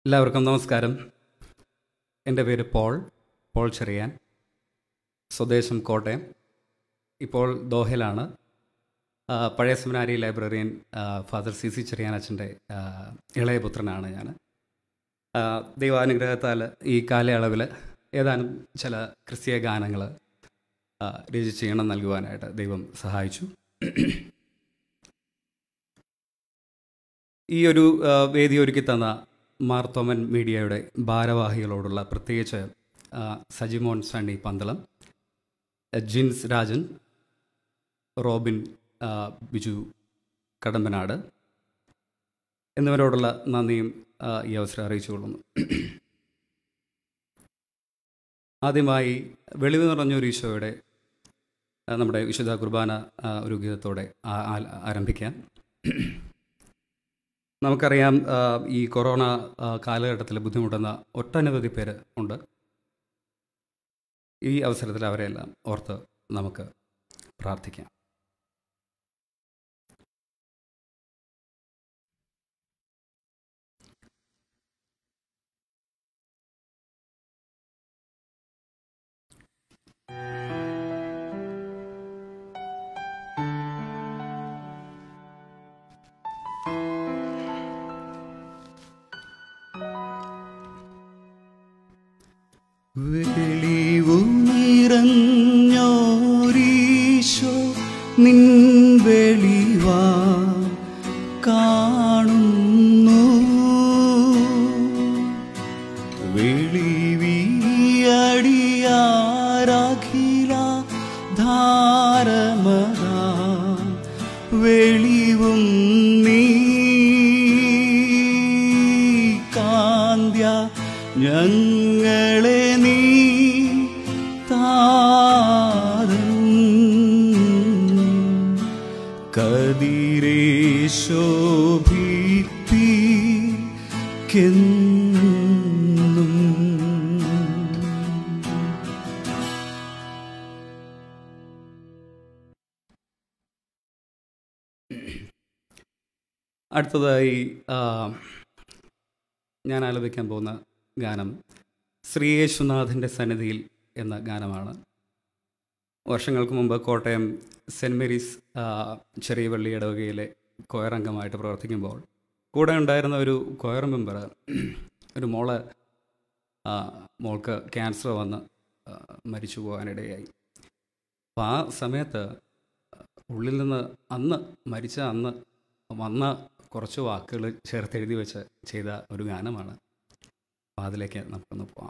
എല്ലാവർക്കും നമസ്കാരം എൻ്റെ പേര് പോൾ പോൾ ചെറിയാൻ സ്വദേശം കോട്ടയം ഇപ്പോൾ ദോഹയിലാണ് ആ, പഴയ സെമിനാരി ലൈബ്രറിയൻ ആ, ഫാദർ സി സി ചെറിയാൻ അച്ഛൻ്റെ ആ, ഇളയ പുത്രനാണ് ഞാൻ ആ, ദൈവാനുഗ്രഹത്താൽ ഈ കാലയളവിൽ ഏതാനും ചില ക്രിസ്തീയ ഗാനങ്ങൾ രചിച്ച് ഈണം നൽകുവാനായിട്ട് ദൈവം സഹായിച്ചു ഈ ഒരു ആ, വേദി ഒരുക്കി തന്ന മാർത്തോമൻ മീഡിയയുടെ ഭാരവാഹികളോടുള്ള പ്രത്യേകിച്ച് ആ, സജിമോൻ സണ്ണി പന്തളം ജിൻസ് രാജൻ റോബിൻ ആ, ബിജു കടമ്പനാട് എന്നിവരോടുള്ള നന്ദിയും ആ, ഈ അവസരം അറിയിച്ചുകൊള്ളുന്നു ആദ്യമായി വെളിവ് നിറഞ്ഞൊരു ഈശോയുടെ ആ, നമ്മുടെ വിശുദ്ധ കുർബാന ആ, ഒരു ഗീതത്തോടെ ആ- ആ- ആരംഭിക്കാം നമുക്കറിയാം ആ, ഈ കൊറോണ ആ, കാലഘട്ടത്തിൽ ബുദ്ധിമുട്ടുന്ന ഒട്ടനവധി പേര് ഉണ്ട് ഈ അവസരത്തിൽ അവരെല്ലാം ഓർത്ത് നമുക്ക് പ്രാർത്ഥിക്കാം വെളിവു നിറഞ്ഞോരീശോ നിൻ വെളിവാ കാണുന്നു വെളിവിയടിയാരാഖില ധാരമതാ വെളിവും നീ കാന്ത്യ ഞങ്ങളെ നീ താതൻ കതിരേശോഭിപ്പിക്കെന്നും അടുത്തതായി ആ, ഞാൻ ആലപിക്കാൻ പോകുന്ന ഗാനം ശ്രീയേശുനാഥൻ്റെ സന്നിധിയിൽ എന്ന ഗാനമാണ് വർഷങ്ങൾക്ക് മുമ്പ് കോട്ടയം സെൻറ് മേരീസ് ആ, ചെറിയ പള്ളി ഇടവകയിലെ കൊയറംഗമായിട്ട് പ്രവർത്തിക്കുമ്പോൾ കൂടെ ഉണ്ടായിരുന്ന ഒരു കൊയർ മെമ്പർ ഒരു മോള് ആ, മോൾക്ക് ക്യാൻസർ വന്ന് ആ, മരിച്ചു പോകാനിടയായി അപ്പം ആ സമയത്ത് ഉള്ളിൽ നിന്ന് അന്ന് മരിച്ച അന്ന് വന്ന കുറച്ച് വാക്കുകൾ ചേർത്ത് എഴുതി വെച്ച് ചെയ്ത ഒരു ഗാനമാണ് അപ്പം അതിലേക്ക് നമുക്കൊന്ന് പോവാം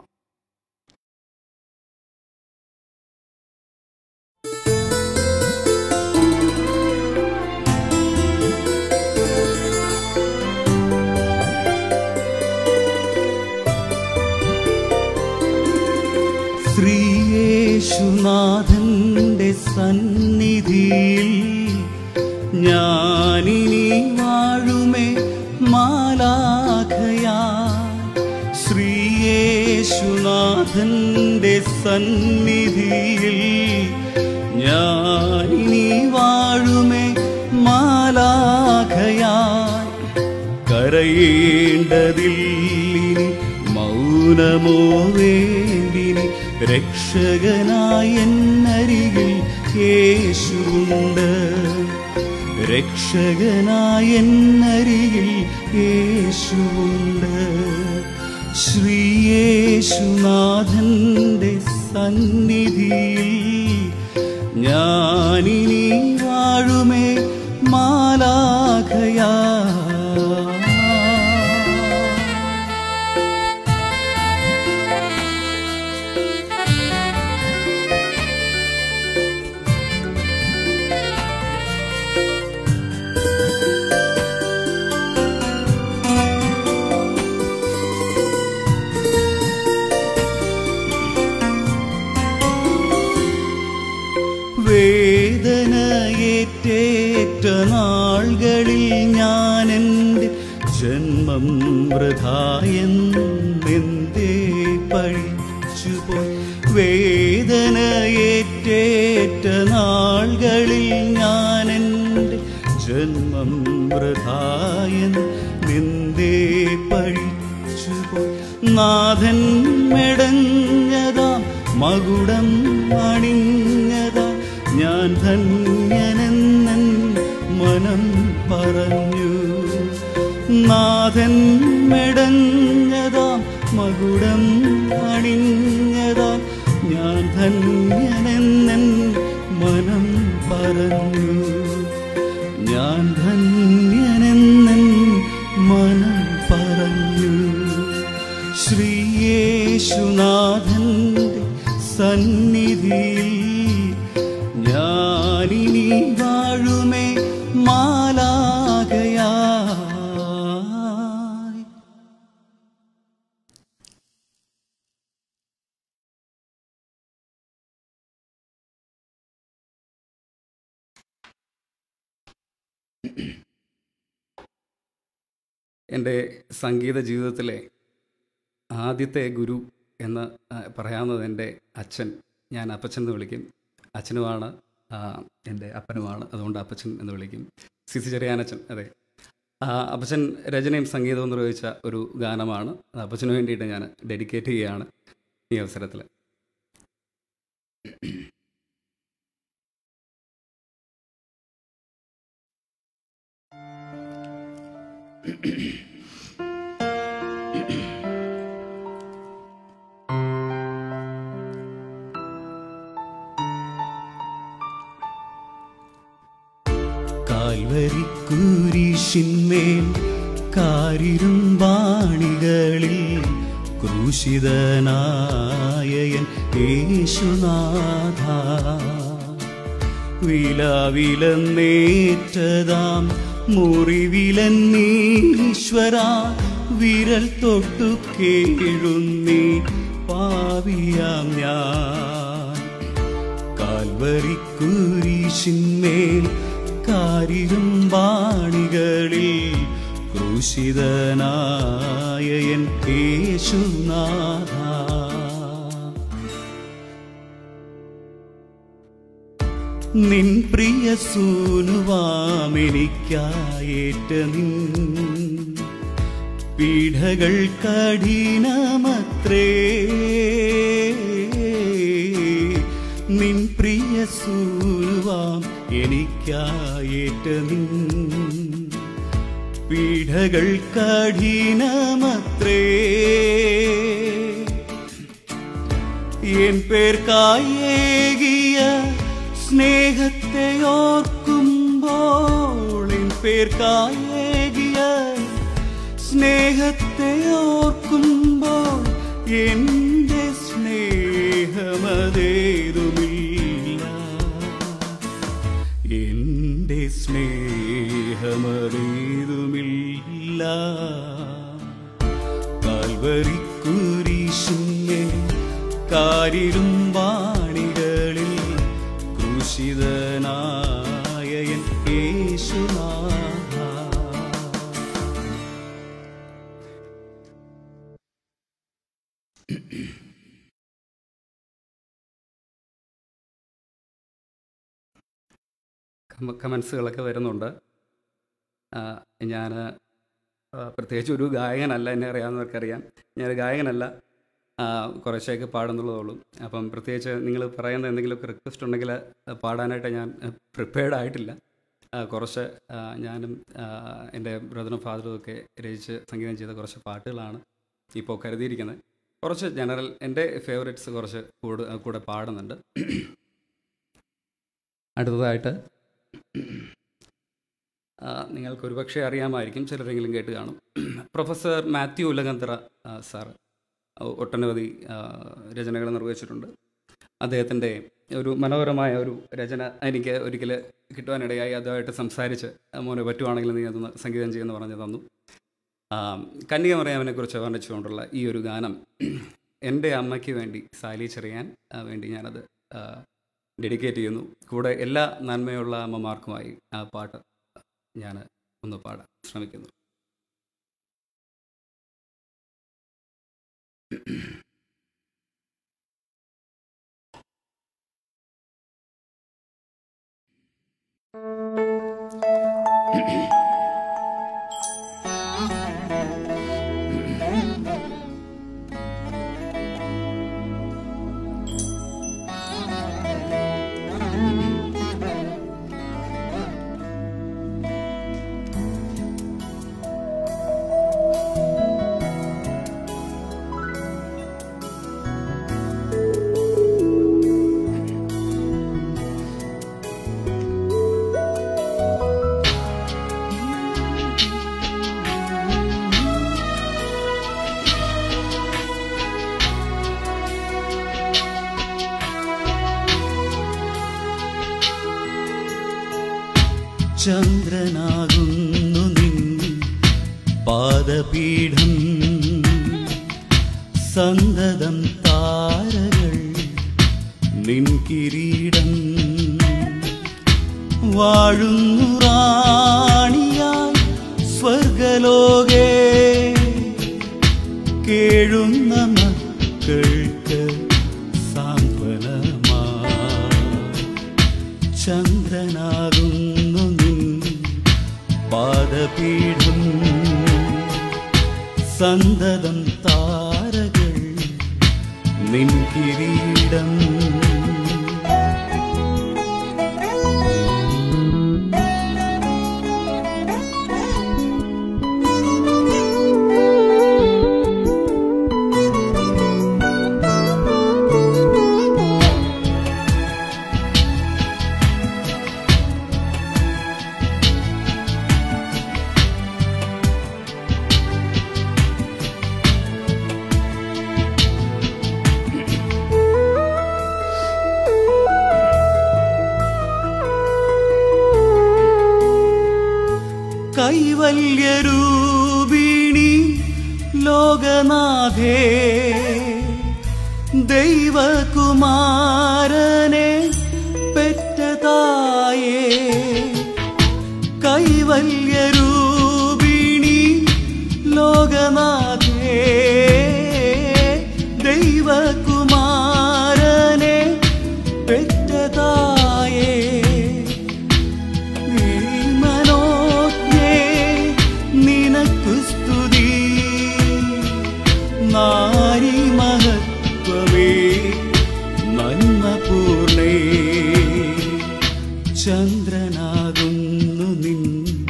ശ്രീയേശുനാഥന്റെ സന്നിധിയിൽ ഞാനിനി വാഴുമേ മാലാഖയാ ശ്രീയേശുനാഥന്റെ സന്നിധിയിൽ ഞാനിനി വാഴുമേ മാലാഖയായി കരയേണ്ടതില്ലിനി മൗനമോ വേണ്ടിനി രക്ഷകനായ എന്നരികിൽ യേശുണ്ട് രക്ഷകനായ എന്നരികിൽ യേശുണ്ട് ശ്രീയേശുനാഥന്റെ സന്നിധിയിൽ ഞാനിനി വാഴുമേ മാലാഖയാ വേദനയേറ്റേറ്റ നാളുകളിൽ ഞാൻ എൻ്റെ ജന്മം വൃഥായെന്നെന്തേ പഴിച്ചുപോയി വേദനയേറ്റേറ്റ നാളുകളിൽ ഞാൻ എൻ്റെ ജന്മം വൃഥായൻ നിന്തേ പഴിച്ചുപോയി നാഥൻ മെടഞ്ഞതാം മകുടം അണിഞ്ഞതാ ഞാൻ ധന്യനെന്നൻ മനം പറഞ്ഞു നാഥൻ മെടഞ്ഞതാം മകുടം അണിഞ്ഞതാ ഞാൻ ധന്യനെന്നൻ മനം പറഞ്ഞു ഞാൻ ധന്യനെന്നൻ മനം പറഞ്ഞു ശ്രീയേശുനാഥന്റെ സന്നിധിയിൽ ഞാനിനി വാഴുമേ മാലാകയായി എൻ്റെ സംഗീത ജീവിതത്തിലെ ആദ്യത്തെ ഗുരു എന്ന് ആ, പറയാവുന്നത് എൻ്റെ അച്ഛൻ ഞാൻ അപ്പച്ചൻ എന്ന് വിളിക്കും അച്ഛനുമാണ് ആ, എൻ്റെ അപ്പനുമാണ് അതുകൊണ്ട് അപ്പച്ചൻ എന്ന് വിളിക്കും സി സി ചെറിയാനച്ചൻ അതെ ആ, അപ്പച്ചൻ രചനയും സംഗീതവും നിർവഹിച്ച ഒരു ഗാനമാണ് അത് അപ്പച്ചന് വേണ്ടിയിട്ട് ഞാൻ ഡെഡിക്കേറ്റ് ചെയ്യുകയാണ് ഈ അവസരത്തിൽ കാൽവരിക്കുരിശിന്മേൽ കാരിരുമ്പാണികളിൽ ക്രൂശിതനായയൻ യേശുനാഥ വിലവിലെന്നേറ്റതാം മുറിവിലന്നീശ്വര വിരൽ തൊട്ടു കേഴുന്നീ പാവിയാം ഞാൻ കാൽവരിക്കുരിശിന്മേൽ കാരിരുമ്പാണികളിൽ ക്രൂശിതനായയൻ യേശുനാഥ നിൻ പ്രിയ സൂനുവാമെനിക്കായേറ്റ നിൻ പീഠകൾ കഠിനമത്രേ നിൻ പ്രിയ സൂനുവാം എനിക്കായേറ്റ നിൻ പീഠകൾ കഠിനമത്രേ എൻ പേർക്കായേകിയ സ്നേഹത്തെ ഓർക്കുമ്പോൾ എൻ പേർക്കായേകിയ സ്നേഹത്തെ ഓർക്കുമ്പോൾ എന്റെ സ്നേഹമതേതുമില്ല എന്റെ സ്നേഹമതേതുമില്ല കാൽവരിക്കുരിശിന്നെ കാരിരുമ്പാണികളിൽ ക്രൂശിതനായയൻ യേശുനാഥ കമൻസുകളൊക്കെ വരുന്നുണ്ട് ഞാൻ പ്രത്യേകിച്ച് ഒരു ഗായകനല്ല എന്നെ അറിയാവുന്നവർക്കറിയാം ഞാൻ ഗായകനല്ല ആ, കുറേശ്ശെയൊക്കെ പാടുന്നുള്ളതുള്ളൂ അപ്പം പ്രത്യേകിച്ച് നിങ്ങൾ പറയുന്ന എന്തെങ്കിലുമൊക്കെ റിക്വസ്റ്റ് ഉണ്ടെങ്കിൽ ആ, പാടാനായിട്ട് ഞാൻ പ്രിപ്പയർഡ് ആയിട്ടില്ല ആ, കുറച്ച് ആ, ഞാനും ആ, എൻ്റെ ബ്രദറും ഫാദറും ഒക്കെ രചിച്ച് സംഗീതം ചെയ്ത കുറച്ച് പാട്ടുകളാണ് ഇപ്പോൾ കരുതിയിരിക്കുന്നത് കുറച്ച് ജനറൽ എൻ്റെ ഫേവറേറ്റ്സ് കുറച്ച് കൂടെ കൂടെ പാടുന്നുണ്ട് അടുത്തതായിട്ട് ആ, നിങ്ങൾക്ക് ഒരുപക്ഷെ അറിയാമായിരിക്കും ചിലരെങ്കിലും കേട്ട് കാണും പ്രൊഫസർ മാത്യു ഉലകന്തറ ആ, സാർ ഒ- ഒട്ടനവധി ആ, രചനകൾ നിർവഹിച്ചിട്ടുണ്ട് അദ്ദേഹത്തിൻ്റെ ഒരു മനോഹരമായ ഒരു രചന എനിക്ക് ഒരിക്കൽ കിട്ടുവാനിടയായി അതുമായിട്ട് സംസാരിച്ച് "ആ, മോനെ പറ്റുവാണെങ്കിൽ നീ അതൊന്ന് സംഗീതം ചെയ്യുമെന്ന് പറഞ്ഞു തന്നു ആ, കന്യക മറിയാമിനെ കുറിച്ച് വർണ്ണിച്ചുകൊണ്ടുള്ള ഈ ഒരു ഗാനം എൻ്റെ അമ്മയ്ക്ക് വേണ്ടി സാലി ചെറിയാൻ ആ, വേണ്ടി ഞാനത് ആ, ഡെഡിക്കേറ്റ് ചെയ്യുന്നു കൂടെ എല്ലാ നന്മയുള്ള അമ്മമാർക്കുമായി ആ പാട്ട് ഞാൻ ഒന്ന് പാടാൻ ശ്രമിക്കുന്നു ചന്ദ്രനാകുന്നു നിൻ പാദപീഠം സന്തതം താരകൾ നിൻ കിരീടം വാഴുന്നു റാണിയായി സ്വർഗലോകേ കേഴുന്ന മക്കൾക്ക് സാന്ത്വനമാ ചന്ദ്രനാകുന്നു നിൻ പാദപീഠം സന്തതം താരകൾ നിൻ കിരീടം കൈവല്യരൂപിണി ലോകനാഥേ ദൈവകുമാരനെ പെറ്റതായേ കൈവല്യരൂപിണി ലോകനാഥേ ദൈവകുമാരനെ പെറ്റതായേ മനോജ്ഞേ നിനക്കു സ്തുതി നാരി മഹത്വമേ നന്മ പൂർണേ ചന്ദ്രനാകുന്നു നിൻ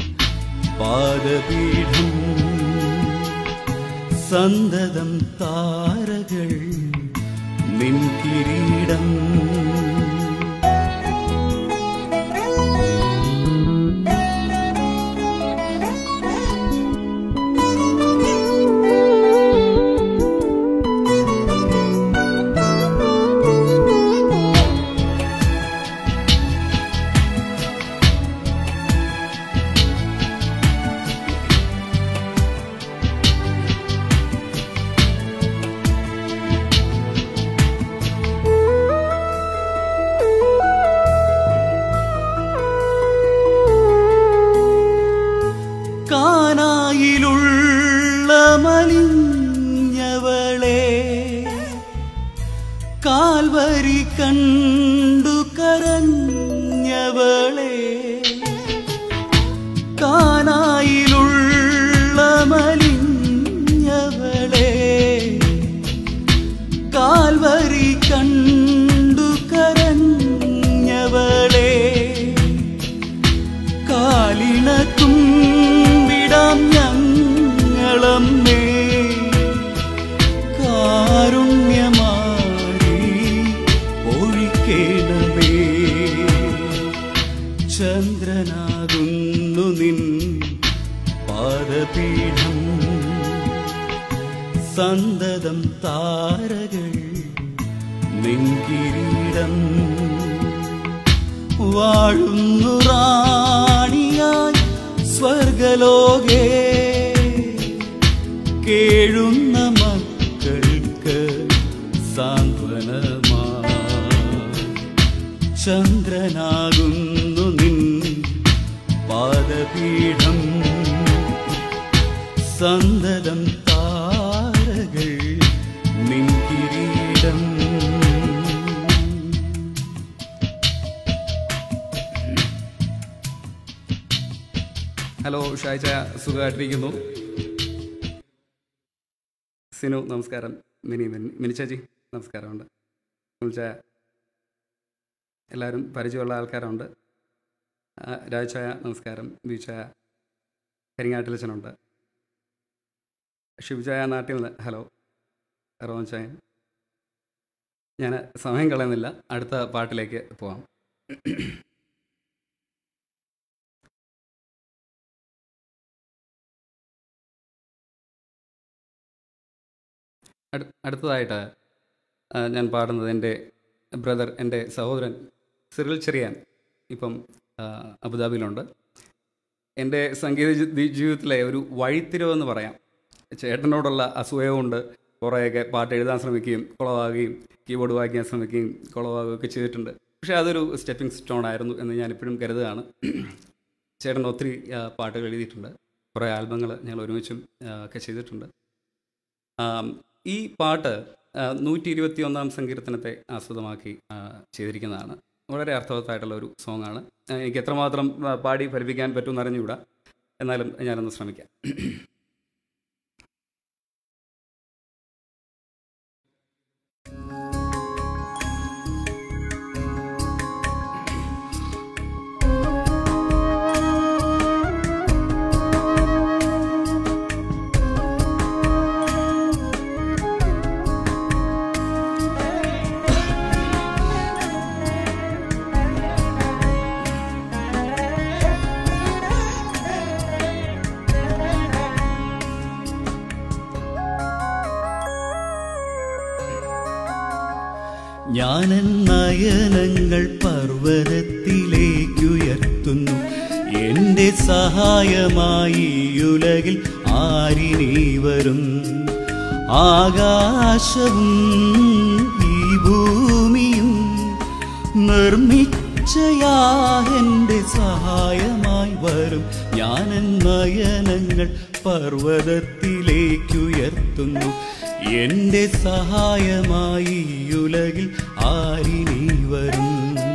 പാദപീഠം സന്തതം താരകൾ നിൻ കിരീടം കാനായിലുള്ള മലിഞ്ഞവളെ കാൽവരി കണ്ടു കരഞ്ഞവളെ കാനായിലുള്ള മലിഞ്ഞവളെ കാൽവരി കണ്ടു കരഞ്ഞവളെ കാലിണക്കും വിടാം ഞങ്ങളമ്മേ കാരുണ്യമാരി ഒഴിക്കേണമേ ചന്ദ്രനാകുന്നു നിൻ പാദപീഠം സന്തതം താരകൾ നിൻ കിരീടം വാഴുന്നു റാണിയായി സ്വർഗലോകേ കേഴുന്ന മക്കൾക്ക് സാന്ത്വനമാ ചന്ദ്രനാകുന്നു നിൻ പാദപീഠം സന്തതം താരകൾ നിൻ കിരീടം ഹലോ ഷായ്ച സുഖമായിട്ടിരിക്കുന്നു സിനു നമസ്കാരം മിനി മിനി മിനി ചേച്ചി നമസ്കാരമുണ്ട് വിളിച്ച എല്ലാവരും പരിചയമുള്ള ആൾക്കാരുണ്ട് ആ, രാജായ നമസ്കാരം ബീച്ചായ കരിങ്ങാട്ടിലച്ചനുണ്ട് ഷിബുചായ നാട്ടിൽ നിന്ന് ഹലോ റോൻചായൻ ഞാൻ സമയം കളയുന്നില്ല അടുത്ത പാട്ടിലേക്ക് പോവാം അടു- അടുത്തതായിട്ട് ആ, ഞാൻ പാടുന്നത് എൻ്റെ ബ്രദർ എൻ്റെ സഹോദരൻ സിറിൽ ചെറിയാൻ ഇപ്പം ആ, അബുദാബിയിലുണ്ട് എൻ്റെ സംഗീത ജി- ജീവിതത്തിലെ ഒരു വഴിത്തിരിവെന്ന് പറയാം ചേട്ടനോടുള്ള അസൂയ കൊണ്ട് കുറേയൊക്കെ പാട്ട് എഴുതാൻ ശ്രമിക്കുകയും കുളവാകുകയും കീബോർഡ് വായിക്കാൻ ശ്രമിക്കുകയും കുളവാകുകയൊക്കെ ചെയ്തിട്ടുണ്ട് പക്ഷേ അതൊരു സ്റ്റെപ്പിംഗ് സ്റ്റോൺ ആയിരുന്നു എന്ന് ഞാൻ ഇപ്പോഴും കരുതുകയാണ് ചേട്ടൻ ഒത്തിരി ആ, പാട്ടുകൾ എഴുതിയിട്ടുണ്ട് കുറേ ആൽബങ്ങൾ ഞങ്ങൾ ഒരുമിച്ചും ആ, ഒക്കെ ചെയ്തിട്ടുണ്ട് ആം, ഈ പാട്ട് നൂറ്റി ഇരുപത്തി ഒന്നാം സങ്കീർത്തനത്തെ ആസ്പദമാക്കി ആ, ചെയ്തിരിക്കുന്നതാണ് വളരെ അർത്ഥവത്തായിട്ടുള്ള ഒരു സോങ്ങാണ് ആ, എനിക്ക് എത്രമാത്രം ആ, പാടി ഫലിപ്പിക്കാൻ പറ്റുമെന്ന് അറിഞ്ഞുകൂടാ എന്നാലും ഞാനൊന്ന് ശ്രമിക്കാം ഞാൻ നയനങ്ങൾ പർവ്വതത്തിലേക്കുയർത്തുന്നു എന്റെ സഹായമായി ഈ ഉലകിൽ ആരിനീ വരും ആകാശവും ഈ ഭൂമിയും നിർമ്മിച്ചയാ എന്റെ സഹായമായി വരും ഞാൻ നയനങ്ങൾ പർവ്വതത്തിലേക്കുയർത്തുന്നു എന്റെ സഹായമായി ഈ ഉലകിൽ ആരിനീ വരും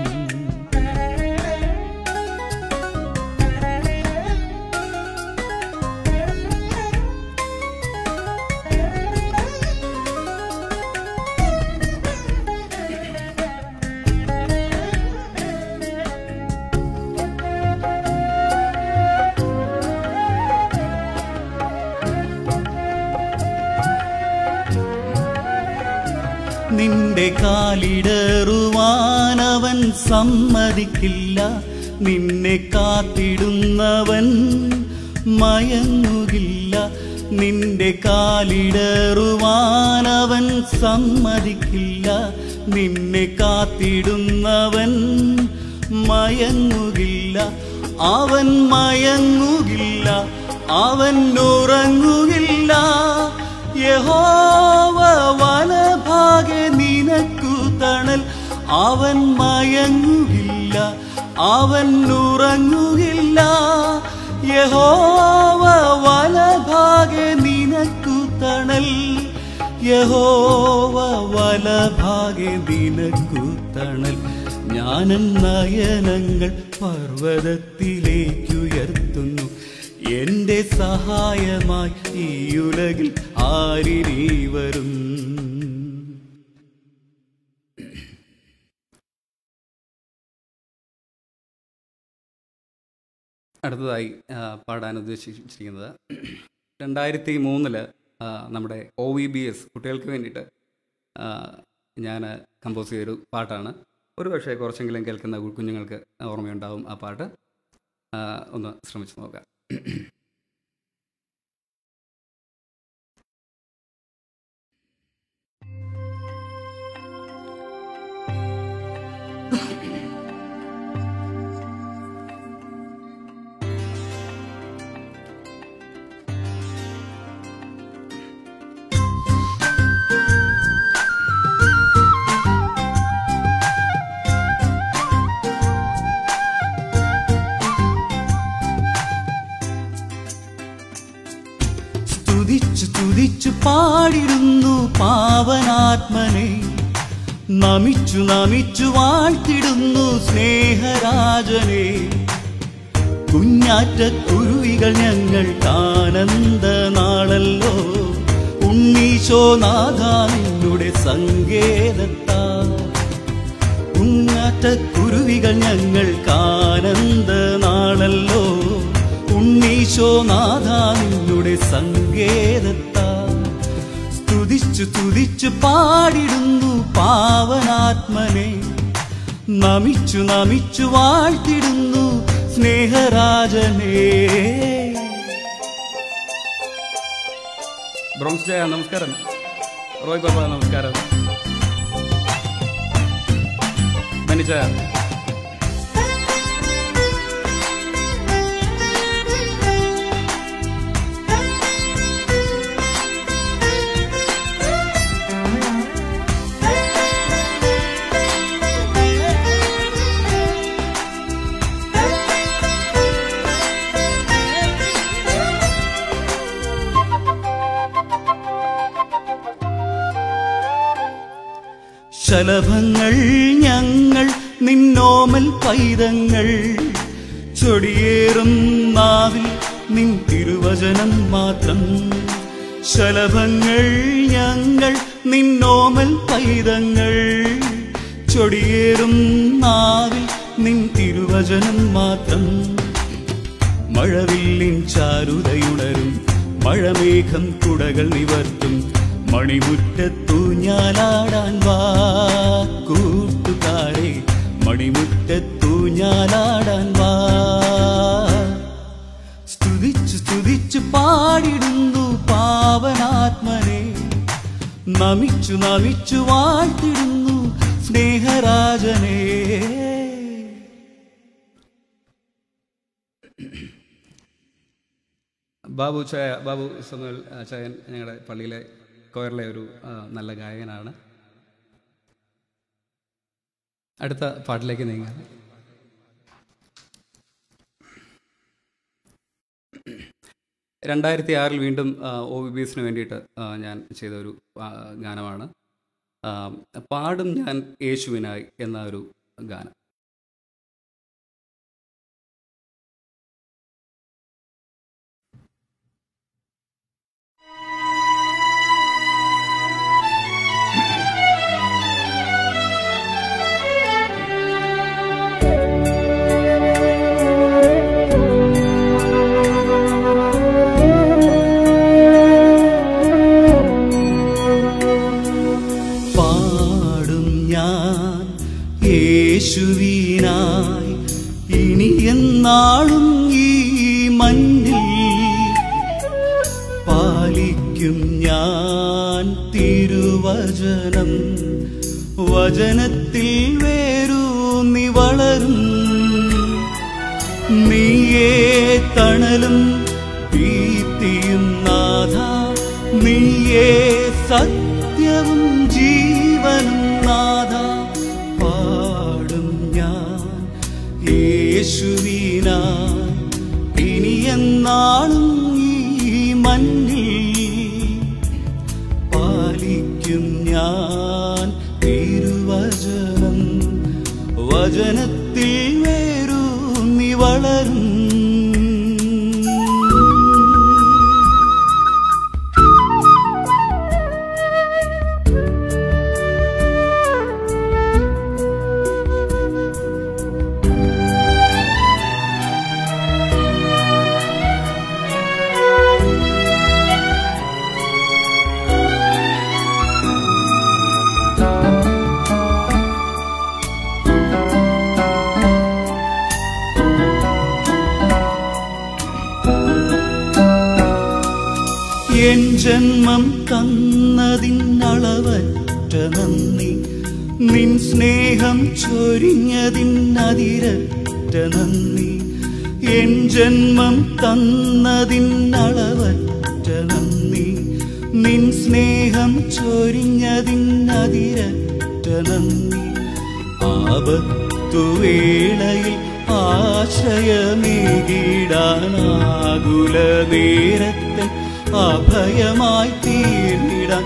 നിന്റെ കാലിടറുവാനവൻ സമ്മതിക്കില്ല നിന്നെ കാത്തിടുന്നവൻ മയങ്ങുകില്ല നിന്റെ കാലിടറുവാനവൻ സമ്മതിക്കില്ല നിന്നെ കാത്തിടുന്നവൻ മയങ്ങുകില്ല അവൻ മയങ്ങുകില്ല അവൻ ഉറങ്ങുകില്ല യഹോവ വലഭാഗെ നിനക്കു തണൽ അവൻ മയങ്ങുകില്ല അവൻ ഉറങ്ങുകില്ല യഹോവ വലഭാഗെ നിനക്കു തണൽ യഹോവ വലഭാഗെ നിനക്കു തണൽ ജ്ഞാനം നയനങ്ങൾ പർവ്വതത്തിലേക്കുയർത്തുന്നു എന്റെ സഹായമായി ഈ ഉലകിൽ ആരിരീ വരും അടുത്തതായി ആ, പാടാൻ ഉദ്ദേശിച്ചിരിക്കുന്നത് രണ്ടായിരത്തി മൂന്നില് നമ്മുടെ ഒ വി ബി എസ് കുട്ടികൾക്ക് വേണ്ടിയിട്ട് ഞാൻ കമ്പോസ് ചെയ്തൊരു പാട്ടാണ് ഒരു പക്ഷേ കുറച്ചെങ്കിലും കേൾക്കുന്ന കു- കുഞ്ഞുങ്ങൾക്ക് ഓർമ്മയുണ്ടാവും ആ പാട്ട് ആ, ഒന്ന് ശ്രമിച്ചു നോക്കാം സ്തുതിച്ചു തുതിച്ചു പാടിടുന്നു പാവനാത്മനെ നമിച്ചു നമിച്ചു വാഴ്ത്തിടുന്നു സ്നേഹരാജനെ കുഞ്ഞാറ്റ കുരുവികൾ ഞങ്ങൾക്ക് ആനന്ദ നാളല്ലോ ഉണ്ണീശോനാഥ നിന്നുടെ സങ്കേതത്താ കുഞ്ഞാറ്റ കുരുവികൾ ഞങ്ങൾക്ക് ആനന്ദ നാളല്ലോ ഉണ്ണീശോനാഥ നിന്നുടെ സങ്കേതത്താ സ്തുതിച്ചു തുതിച്ചു പാടിടുന്നു പാവനാത്മനെ നമിച്ചു നമിച്ചു വാഴ്ത്തിടുന്നു സ്നേഹരാജനേ ബ്രോൺസ് ജയ നമസ്കാരം റോയ് ബാബ നമസ്കാരം മനിച്ച ശലഭങ്ങൾ ഞങ്ങൾ നിന്നോമൽ പൈതങ്ങൾ ചൊടിയേറും നാവിൽ നിൻ തിരുവചനം മാത്രം ശലഭങ്ങൾ ഞങ്ങൾ നിന്നോമൽ പൈതങ്ങൾ ചൊടിയേറും നാവിൽ നിൻ തിരുവചനം മാത്രം മഴവില്ലിൻ ചാരുതയുണരും മഴമേഘം കുടകൾ നിവർത്തും മണിമുറ്റത്തു ഞാലാടാൻ വാ കൂട്ടുകാരെ മണിമുറ്റത്തു ഞാലാടാൻ വാ സ്തുതിച്ചു സ്തുതിച്ചു പാടിടുന്നു പാവനാത്മനെ നമിച്ചു നമിച്ചു വാഴ്ത്തിടുന്നു സ്നേഹരാജനേ ബാബു ചായ ബാബു സമുൽ ചായൻ ഞങ്ങളുടെ പള്ളിയിലെ കൊയറിലെ ഒരു ആ, നല്ല ഗായകനാണ് അടുത്ത പാട്ടിലേക്ക് നീങ്ങാം രണ്ടായിരത്തി ആറിൽ വീണ്ടും ഒ ബി ബി എസിന് വേണ്ടിയിട്ട് ആ, ഞാൻ ചെയ്ത ഒരു ആ, ഗാനമാണ് ആ, പാടും ഞാൻ യേശുവിനായി എന്ന ഒരു ഗാനം പാടും ഞാൻ യേശുവിനായി ഇനി എന്നാളും ഈ മഞ്ഞിൽ പാലിക്കും ഞാൻ തിരുവചനം വചനത്തിൽ വേരൂന്നി വളരും നീയേ തണലും പ്രീതിയും നാഥ നീയേ സത്യവും ജീവനും നാഥ പാടും ഞാൻ യേശുവിനാ ഇനി എന്നാളും ഈ മഞ്ഞിൽ പാലിക്കും ഞാൻ തിരുവചനം വചനത്തിൽ വേരൂന്നി വളരും എൻ ജന്മം തന്നതിനളവറ്റ നന്ദി നിൻ സ്നേഹം ചൊരിഞ്ഞതിനതിരറ്റ നന്ദി എൻ ജന്മം തന്നതിനളവറ്റ നന്ദി നിൻ സ്നേഹം ചൊരിഞ്ഞതിനതിരറ്റ നന്ദി ആപത്തുവേളയിൽ ആശ്രയമേകിടാനാകുല നേരത്തെ അഭയമായി തീർന്നിടാൻ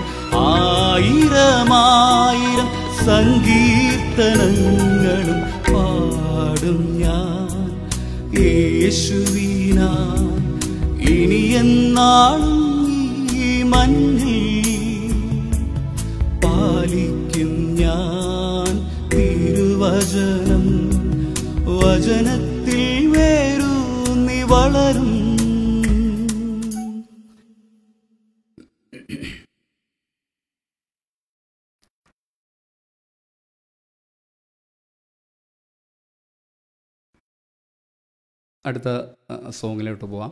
ആയിരമായിരം സങ്കീർത്തനങ്ങളും പാടും ഞാൻ യേശുവിനാ ഇനി എന്നാളും ഈ മഞ്ഞിൽ പാലിക്കും ഞാൻ തിരുവചനം വചനത്തിൽ വേരൂന്നി വളരും അടുത്ത ആ, സോങ്ങിലോട്ട് പോവാം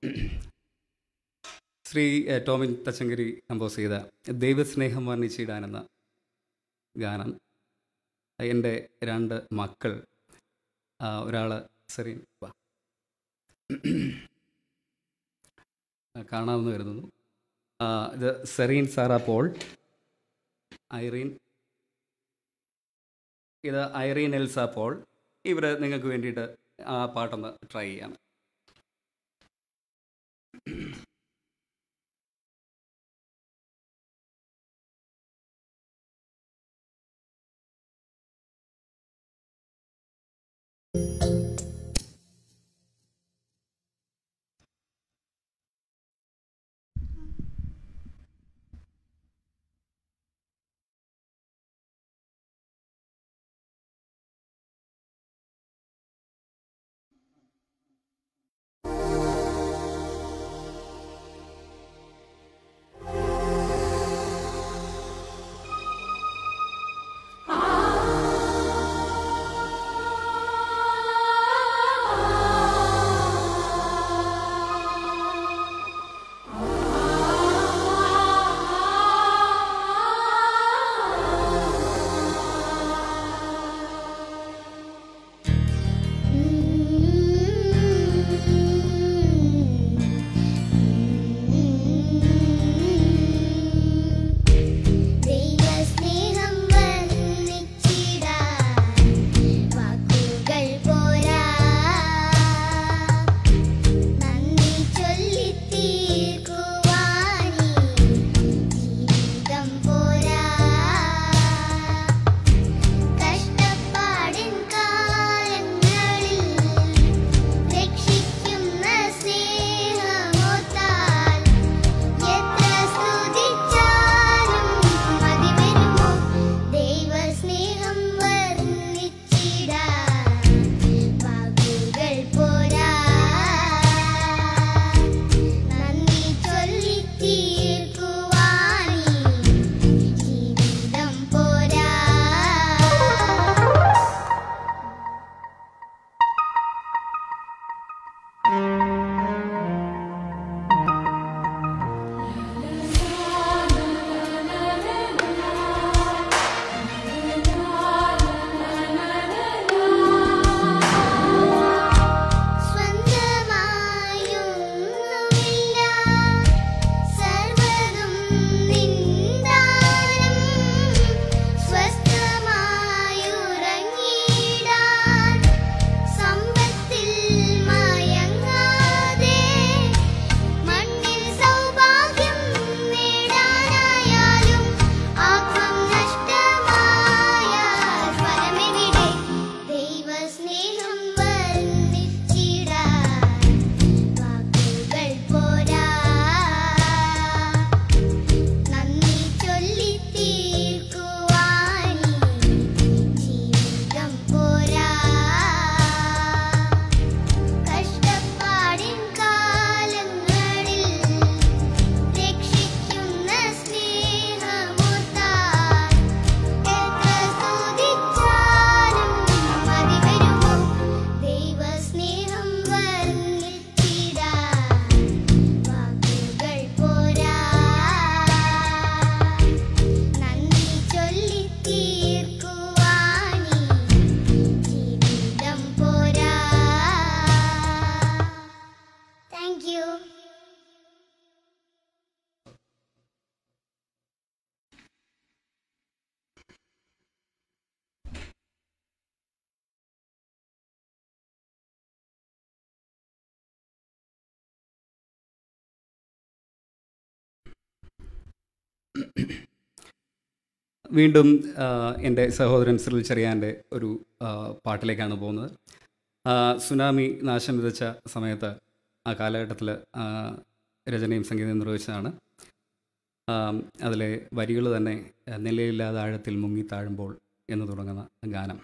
ശ്രീ എ, ടോമിൻ തച്ചങ്കരി കമ്പോസ് ചെയ്ത ദൈവസ്നേഹം വർണ്ണിച്ചിടാൻ എന്ന ഗാനം എൻ്റെ രണ്ട് മക്കൾ ഒരാൾ സെറീൻ വാ ആ, കാണാമെന്ന് കരുതുന്നു ആ, ഇത് സെറീൻ സാറ പോൾ ഐറീൻ ഇത് ഐറീൻ എൽസ പോൾ ഇവർ നിങ്ങൾക്ക് വേണ്ടിയിട്ട് ആ പാട്ടൊന്ന് ട്രൈ ചെയ്യാണ് ദൈവസ്നേഹം വർണ്ണിച്ചിടാൻ വാക്കുകൾ പോരാ നന്ദി ചൊല്ലിത്തീർക്കുവാനീ ജീവിതം പോരാ കഷ്ടപ്പാടിൻ കാലങ്ങളിൽ രക്ഷിക്കുന്ന സ്നേഹമോത്താൽ എത്ര സ്തുതിച്ചാലും മതി വരുമോ ദൈവസ്നേഹം വർണ്ണിച്ചിടാൻ വാക്കുകൾ പോരാ നന്ദി ചൊല്ലിത്തീർക്കുവാനീ ജീവിതം പോരാ സ്വന്തമായൊന്നുമില്ല സർവ്വതും നിന്ദാനം സ്വസ്ഥമായുറങ്ങിടാൻ സമ്പത്തിൽ മയങ്ങാതെ മണ്ണിൽ സൗഭാഗ്യം നേടാനായാലും ആത്മം നഷ്ടമായ ഫലമെവിടെ ദൈവസ്നേഹം വർണ്ണിച്ചിടാൻ വാക്കുകൾ പോരാ നന്ദി ചൊല്ലിത്തീർക്കുവാനീ ജീവിതം പോരാ കഷ്ടപ്പാടിൻ കാലങ്ങളിൽ രക്ഷിക്കുന്ന സ്നേഹമോത്താൽ എത്ര സ്തുതിച്ചാലും മതി വരുമോ ദൈവസ്നേഹം വർണ്ണിച്ചിടാൻ വാക്കുകൾ പോരാ നന്ദി ചൊല്ലിത്തീർക്കുവാനീ ജീവിതം പോരാ താങ്ക് യു വീണ്ടും ആ, എൻ്റെ സഹോദരൻ സിറിൽ ചെറിയാൻ്റെ ഒരു ആ, പാട്ടിലേക്കാണ് പോകുന്നത് ആ, സുനാമി നാശം വിതച്ച സമയത്ത് ആ കാലഘട്ടത്തിൽ രചനയും സംഗീതം നിർവഹിച്ചതാണ് ആ, അതിലെ വരികൾ തന്നെ ആ, നിലയില്ലാതെ ആഴത്തിൽ മുങ്ങി താഴുമ്പോൾ എന്ന് തുടങ്ങുന്ന ഗാനം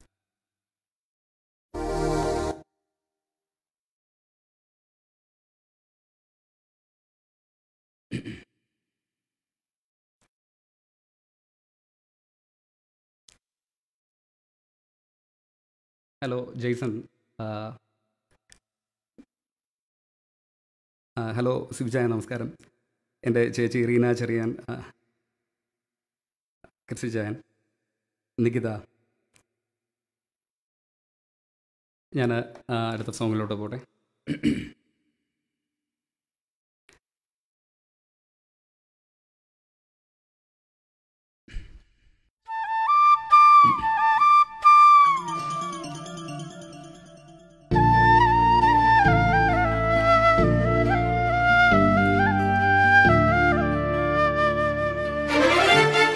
ഹലോ ജെയ്സൺ ആ, ആ, ഹലോ സിബിജായ നമസ്കാരം എൻ്റെ ചേച്ചി റീന ചെറിയാൻ ആ, ക്രിസി ജയൻ നികിത ഞാൻ അടുത്ത സോങ്ങിലോട്ട് പോട്ടെ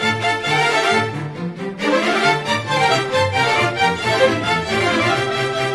Thank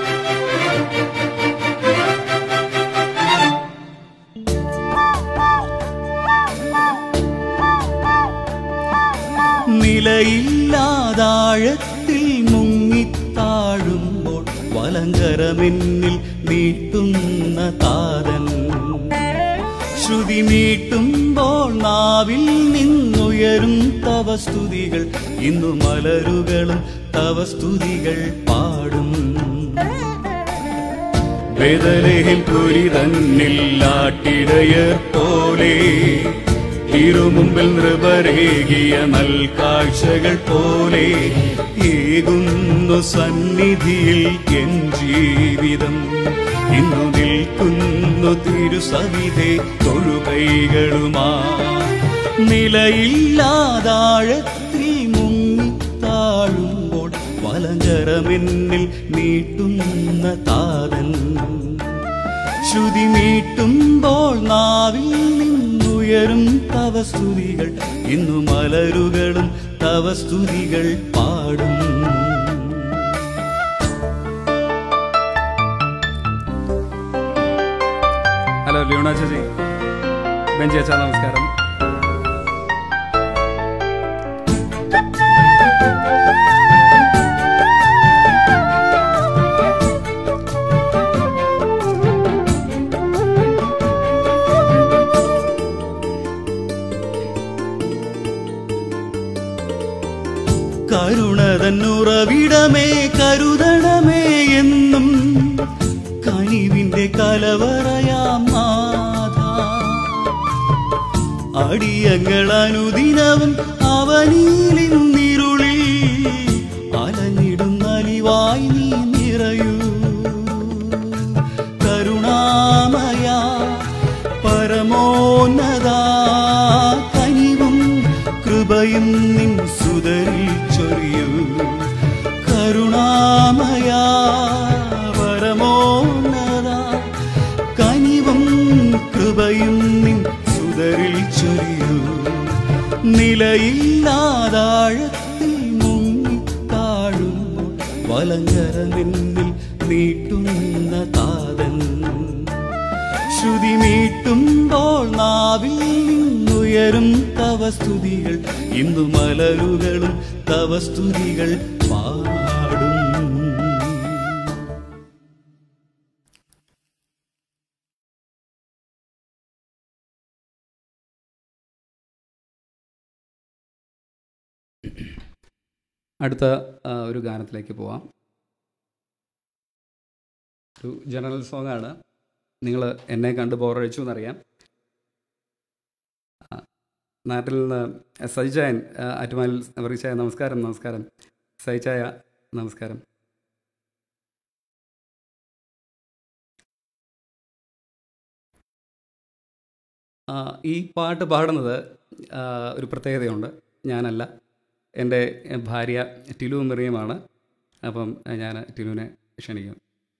ഇല്ലാതാഴത്തിൽ മുങ്ങിത്താഴുമ്പോൾ വലങ്കരമെന്നിൽ നീട്ടുന്ന താതൻ ശ്രുതി നീട്ടുമ്പോൾ നാവിൽ നിന്നുയരും തവ സ്തുതികൾ ഇന്നു മലരുകളും തവ സ്തുതികൾ പാടും ബദലേഹിൽ കുരി തന്നില്ലാട്ടിടയർ പോലെ തിരുമുമ്പിൽ നൃപരേകിയ നൽകാഴ്ചകൾ പോലെ ഏകുന്നു സന്നിധിയിൽ എൻ ജീവിതം ഇന്നു നിൽക്കുന്നു തിരുസവിധെ തൊഴുകൈകളുമാ നിലയില്ലാതാഴത്തിൽ മുങ്ങിത്താഴുമ്പോൾ വലങ്കരമെന്നിൽ നീട്ടുന്ന താതൻ ശ്രുതി മീട്ടുമ്പോൾ നാവിൽ നിന്നുയരും തവ സ്തുതികൾ ഇന്നു മലരുകളും തവ സ്തുതികൾ പാടും ഹലോ ലിയോണ ചേച്ചി ബെഞ്ചി അച്ഛാ നമസ്കാരം കരുണതന്നുറവിടമേ കരുതണമേ എന്നും കനിവിന്റെ കലവറയാം നാഥ അടിയങ്ങൾ അനുദിനവും അവനീലിന്നിരുളിൽ അലഞ്ഞിടുന്നലിവായി നീ നിറയൂ കരുണാമയ പരമോന്നത കനിവും കൃപയും നിൻ സുതരിൽ ചൊരിയൂ കരുണാമയ പരമോന്നത കനിവും കൃപയും നിൻ സുതരിൽ ചൊരിയൂ നിലയില്ലാതാഴത്തിൽ മുങ്ങിത്താഴുമ്പോൾ വലങ്കരമെന്നിൽ നീട്ടുന്ന താതൻ ശ്രുതി മീട്ടുമ്പോൾ നാവിൽ നിന്നുയരും തവ സ്തുതികൾ ഇന്നു മലരുകളും തവ സ്തുതികൾ പാടും അടുത്ത ആ, ഒരു ഗാനത്തിലേക്ക് പോവാം ഒരു ജനറൽ സോങ് ആണ് നിങ്ങൾ എന്നെ കണ്ട് ബോറടിച്ചു എന്നറിയാം ആ, നാട്ടിൽ നിന്ന് സജിചായൻ അറ്റുമാലിൽ പറയിച്ചായ നമസ്കാരം നമസ്കാരം സജിച്ചായ നമസ്കാരം ആ, ഈ പാട്ട് പാടുന്നത് ആ, ഒരു പ്രത്യേകതയുണ്ട് ഞാനല്ല എൻ്റെ ഭാര്യ ടിലു മെറിയമാണ് അപ്പം ഞാൻ ടിലുവിനെ ക്ഷണിക്കും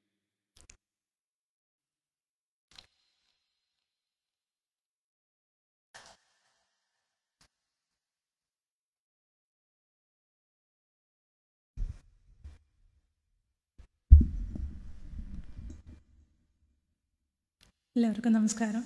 എല്ലാവർക്കും നമസ്കാരം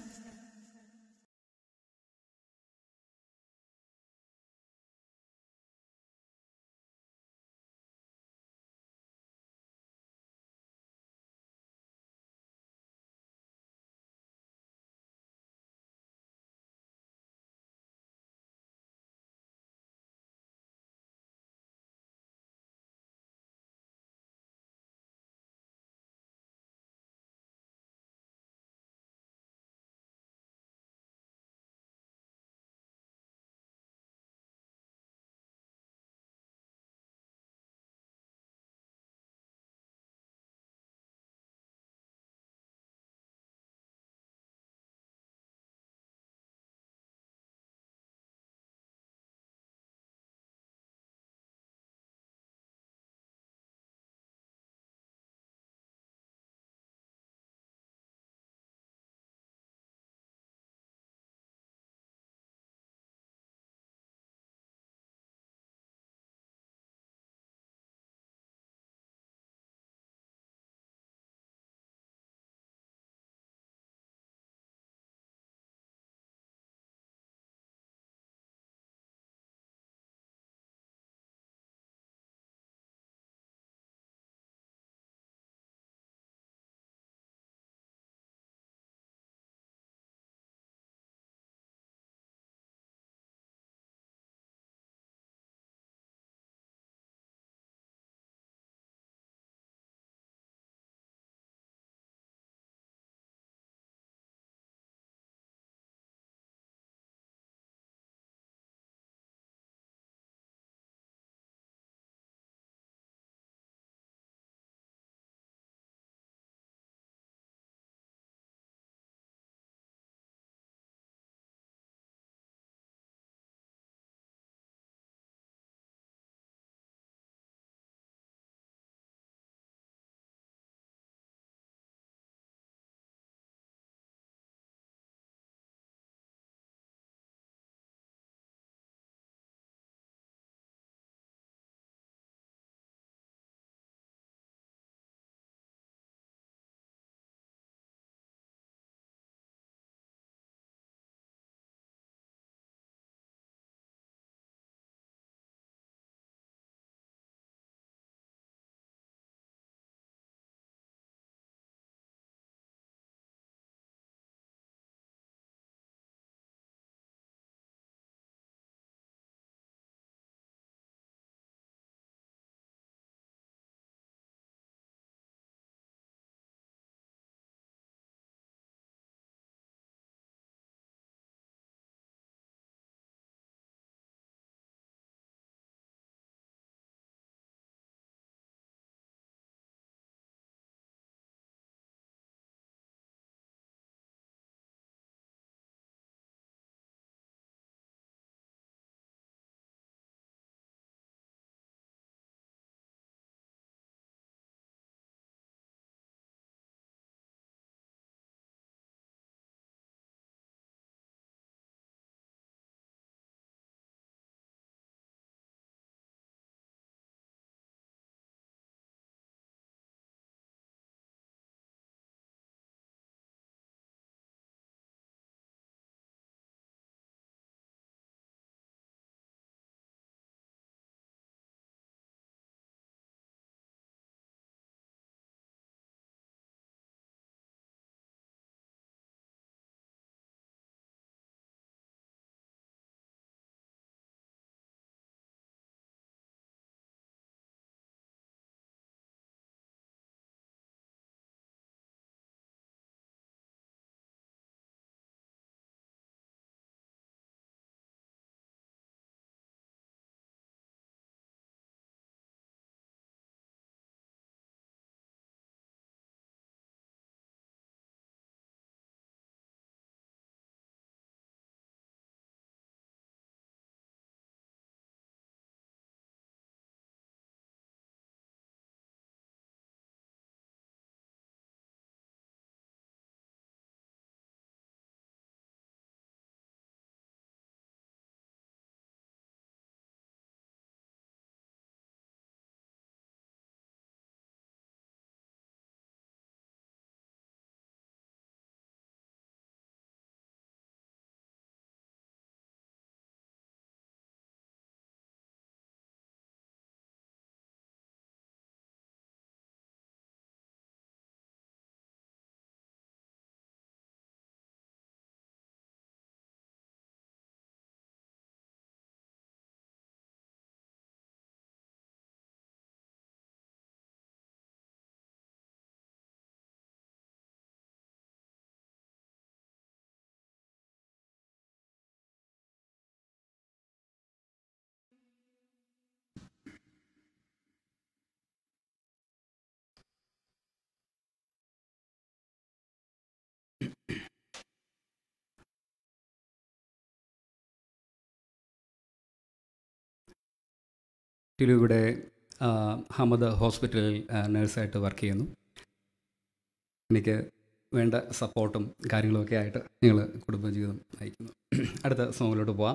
ടിലു ഇവിടെ ആ, ഹമദ് ഹോസ്പിറ്റലിൽ ആ, നഴ്സായിട്ട് വർക്ക് ചെയ്യുന്നു എനിക്ക് വേണ്ട സപ്പോർട്ടും കാര്യങ്ങളുമൊക്കെ ആയിട്ട് ഞങ്ങൾ കുടുംബജീവിതം നയിക്കുന്നു അടുത്ത സോങ്ങിലോട്ട് പോവാം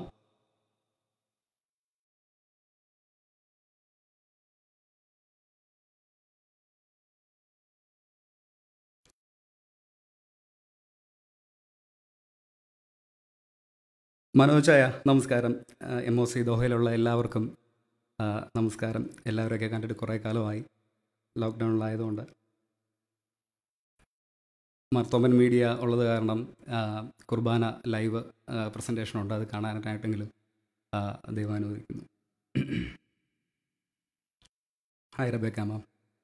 മനോജായ നമസ്കാരം എം ഒ സി ദോഹയിലുള്ള എല്ലാവർക്കും ആ, നമസ്കാരം എല്ലാവരെയൊക്കെ കണ്ടിട്ട് കുറേ കാലമായി ലോക്ക്ഡൗണിലായതുകൊണ്ട് മർത്തോമൻ മീഡിയ ഉള്ളത് കാരണം ആ, കുർബാന ലൈവ് പ്രസൻറ്റേഷൻ ഉണ്ട് അത് കാണാനായിട്ടെങ്കിലും ആ, ദൈവം അനുവദിക്കുന്നു ഹായ് റബേക്ക മാം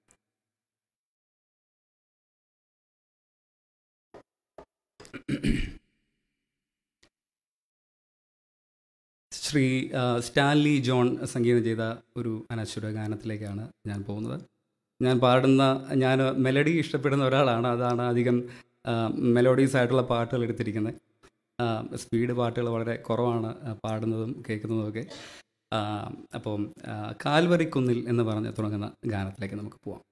ശ്രീ ആ, സ്റ്റാൻലി ജോൺ സംഗീതം ചെയ്ത ഒരു അനശ്വര ഗാനത്തിലേക്കാണ് ഞാൻ പോകുന്നത് ഞാൻ പാടുന്ന ഞാൻ മെലഡി ഇഷ്ടപ്പെടുന്ന ഒരാളാണ് അതാണ് അധികം മെലോഡീസ് ആയിട്ടുള്ള പാട്ടുകൾ എടുത്തിരിക്കുന്നത് ആ, സ്പീഡ് പാട്ടുകൾ വളരെ കുറവാണ് ആ, പാടുന്നതും കേൾക്കുന്നതുമൊക്കെ ആ, അപ്പം ആ, കാൽവരിക്കുന്നിൽ എന്ന് പറഞ്ഞ് തുടങ്ങുന്ന ഗാനത്തിലേക്ക് നമുക്ക് പോവാം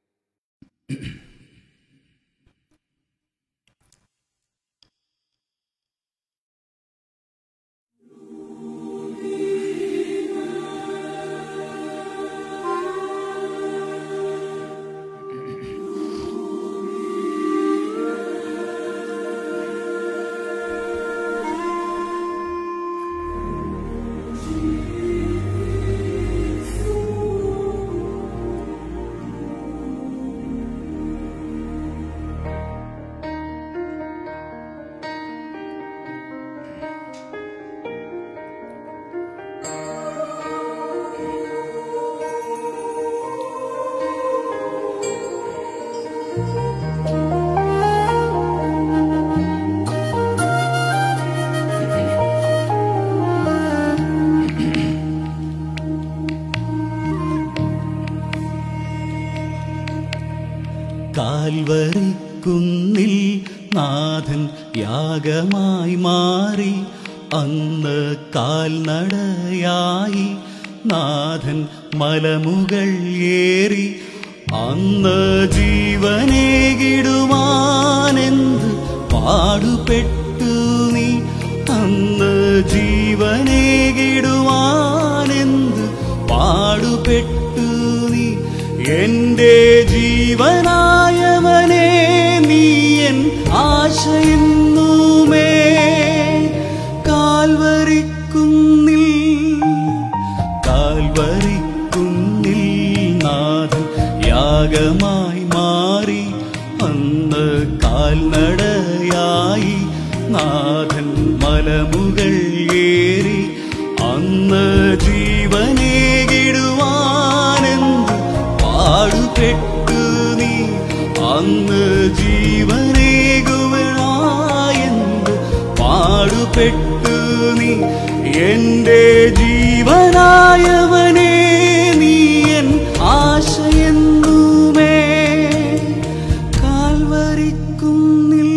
കാൽവരിക്കുന്നിൽ നാഥൻ യാഗമായി മാറി അന്ന് കാൽനടയായി നാഥൻ മലമുകൾ ഏറി അന്ന് ജീവനേകിടുവാനെന്ത് പാടുപെട്ടു നീ അന്ന് ജീവനേകിടുവാനെന്ത് പാടുപെട്ടു നീ എന്റെ ജീവനായവനെ നീ എൻ ആശയെന്നുമേ കാൽവരിക്കുന്നിൽ കാൽവരിക്കുന്നിൽ നാഥൻ യാഗമായി മാറി അന്ന് കാൽനടയായി നാഥൻ മലമുകൾ ഏറി അന്ന് ജീവനേകിടുവാനെന്ത് പാടുപെട്ടു നീ അന്ന് ജീവനേകുവായെന്ത് പാടുപെട്ടു നീ എന്റെ ജീവനായവനെ നീ എൻ ആശയെന്നുമേ കാൽവരിക്കുന്നിൽ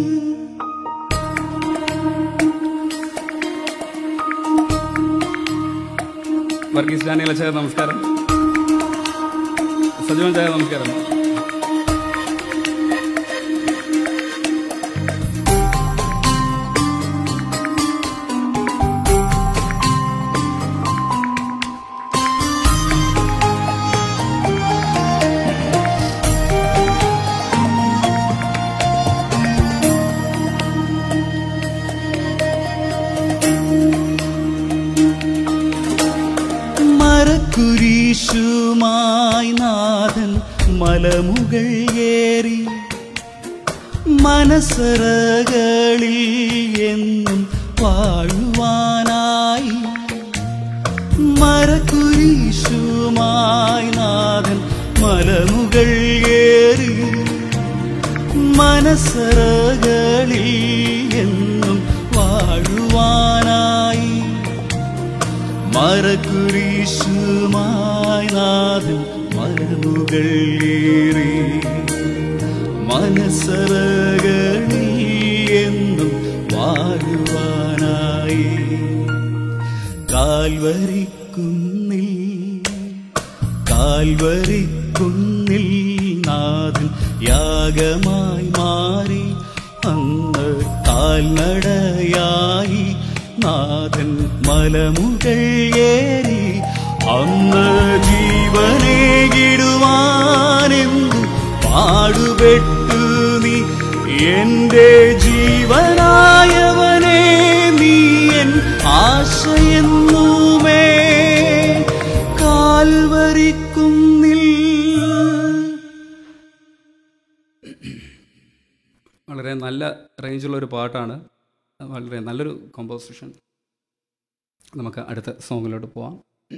വർഗീസ് ഡാനിയൽ അച്ഛാ നമസ്കാരം സജീവൻ ചായ നമസ്കാരം മരക്കുരീശുമായി നാഥൻ മലമുകൾ ഏറി മനസ്സറകളിൽ എന്നും വാഴുവാനായി മരക്കുരീശുമായി നാഥൻ മലമുകൾ ഏറി മനസ്സറകളിൽ എന്നും വാഴുവാനായി മരക്കുരീശുമായി നാഥൻ മലമുകൾ ഏറി മനസ്സറകളിൽ എന്നും വാഴുവാനായി കാൽവരിക്കുന്നിൽ കാൽവരി കുന്നിൽ നാഥൻ യാഗമായി മാറി അന്ന് കാൽനടയായി നാഥൻ മലമുകൾ ഏറി അന്ന് ജീവനേകിടുവാനെന്തു പാടുപെട്ടു നീ എന്റെ ജീവനായവനെ നീ എൻ ആശയെന്നുമേ കാൽവരിക്കുന്നിൽ വളരെ നല്ല റേഞ്ചുള്ള ഒരു പാട്ടാണ് വളരെ നല്ലൊരു കോമ്പോസിഷൻ നമുക്ക് അടുത്ത സോങ്ങിലോട്ട് പോവാം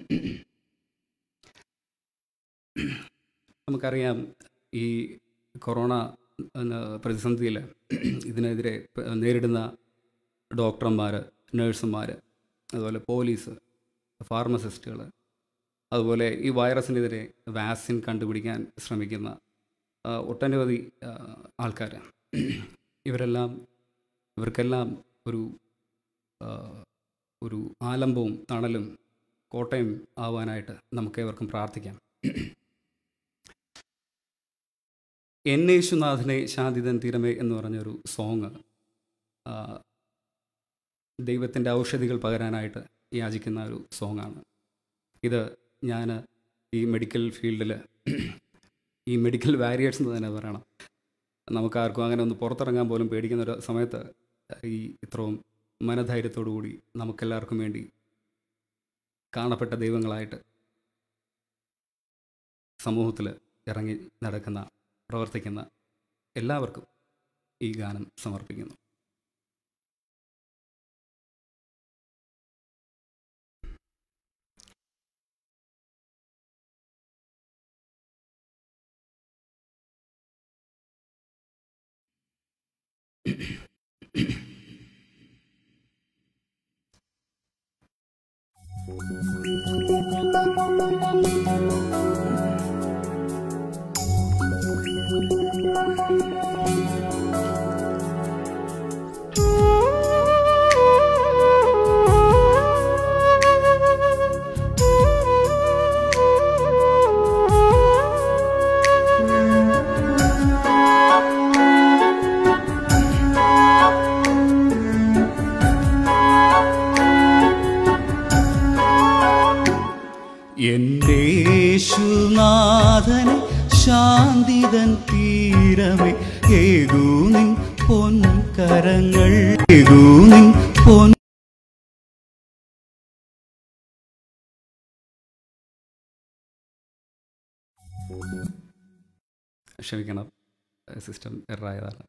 നമുക്കറിയാം ഈ കൊറോണ എന്ന പ്രതിസന്ധിയിൽ ഇതിനെതിരെ പ- നേരിടുന്ന ഡോക്ടർമാർ നഴ്സുമാർ അതുപോലെ പോലീസ് ഫാർമസിസ്റ്റുകൾ അതുപോലെ ഈ വൈറസിനെതിരെ വാക്സിൻ കണ്ടുപിടിക്കാൻ ശ്രമിക്കുന്ന ആ, ഒട്ടനവധി ആൾക്കാർ ഇവരെല്ലാം ഇവർക്കെല്ലാം ഒരു ആ, ഒരു ആലംബവും തണലും കോട്ടയം ആവാനായിട്ട് നമുക്ക് ഏവർക്കും പ്രാർത്ഥിക്കാം എൻ യേശുനാഥനെ ശാന്തിതൻ തീരമേ എന്ന് പറഞ്ഞൊരു സോങ് ദൈവത്തിൻ്റെ ഔഷധികൾ പകരാനായിട്ട് യാചിക്കുന്ന ഒരു സോങ്ങാണ് ഇത് ഞാൻ ഈ മെഡിക്കൽ ഫീൽഡിൽ ഈ മെഡിക്കൽ വാരിയേഴ്സ് എന്ന് തന്നെ പറയണം നമുക്കാർക്കും അങ്ങനെ ഒന്ന് പുറത്തിറങ്ങാൻ പോലും പേടിക്കുന്ന ഒരു സമയത്ത് ഈ ഇത്രയും മനധൈര്യത്തോടു കൂടി നമുക്കെല്ലാവർക്കും വേണ്ടി കാണപ്പെട്ട ദൈവങ്ങളായിട്ട് സമൂഹത്തിൽ ഇറങ്ങി നടക്കുന്ന പ്രവർത്തിക്കുന്ന എല്ലാവർക്കും ഈ ഗാനം സമർപ്പിക്കുന്നു എന്റെ യേശുനാഥനെ ശാന്തിതൻ തീരമേ ഏകൂ നിൻ പൊൻകരങ്ങൾ ഏകൂ നിൻ പൊൻ ക്ഷമിക്കണം സിസ്റ്റം എറായതാണ്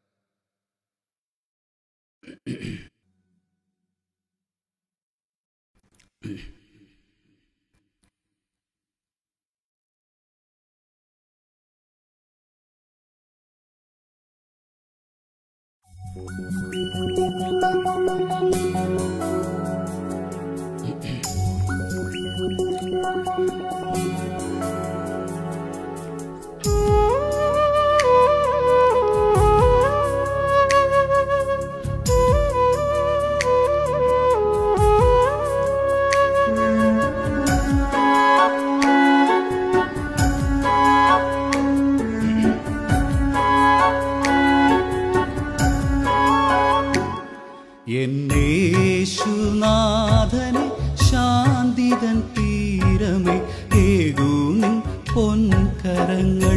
എന്റെ യേശുനാഥനെ ശാന്തിതൻ തീരമേ ഏകൂ നിൻ പൊൻകരങ്ങൾ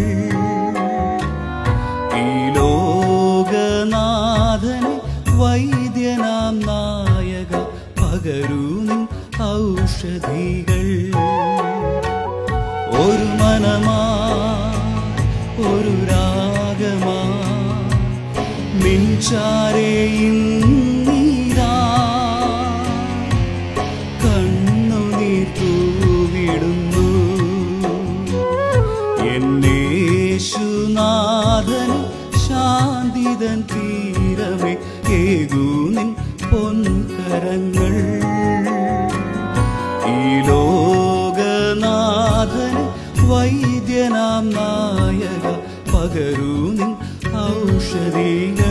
ഈ ലോകനാഥനെ വൈദ്യനാം നായക പകരൂ നിൻ ഔഷധികൾ ഒരു മനമാ ഒരു രാഗമാ മിൻചാരേയും നീരാ കണ്ണുനീർ തൂവിടുന്നു എന്നേശുനാഥൻ ശാന്തിതൻ തീരമേ ഏകൂ നിൻ പൊൻകരങ്ങൾ ഈ ലോകനാഥൻ വൈദ്യനാം നായക പകരൂ നിൻ ഔഷധികൾ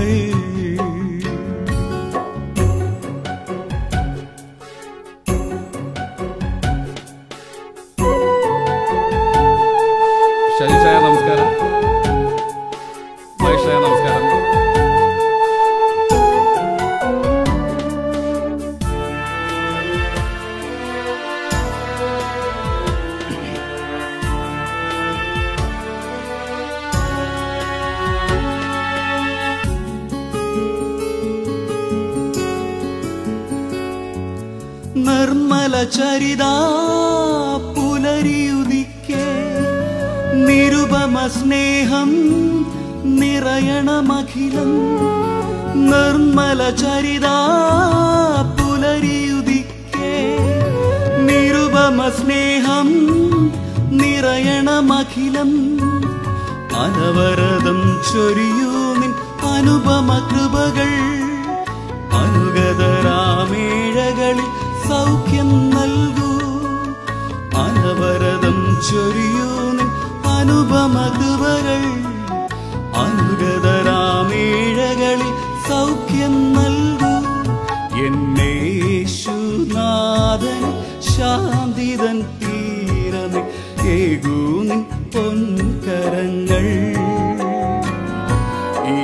ചരിതാ പുലരിയുദിക്കേ നിരുപമ സ്നേഹം നിറയണമഖിലം നിർമ്മല ചരിതാ പുലരിയുദിക്കേ നിരുപമ സ്നേഹം നിറയണമഖിലം അനവരതം ചൊരിയൂ നിൻ അനുപമ കൃപകൾ അനുഗതരാമേഴകളിൽ സൗഖ്യം നൽകൂ അനവരതം ചൊരിയൂ നിൻ അനുപമ കൃപകൾ അനുഗതരാമേഴകളിൽ സൗഖ്യം നൽകൂ എന്നേശുനാഥൻ ശാന്തിതൻ തീരമേ ഏകൂ നിൻ പൊൻകരങ്ങൾ ഈ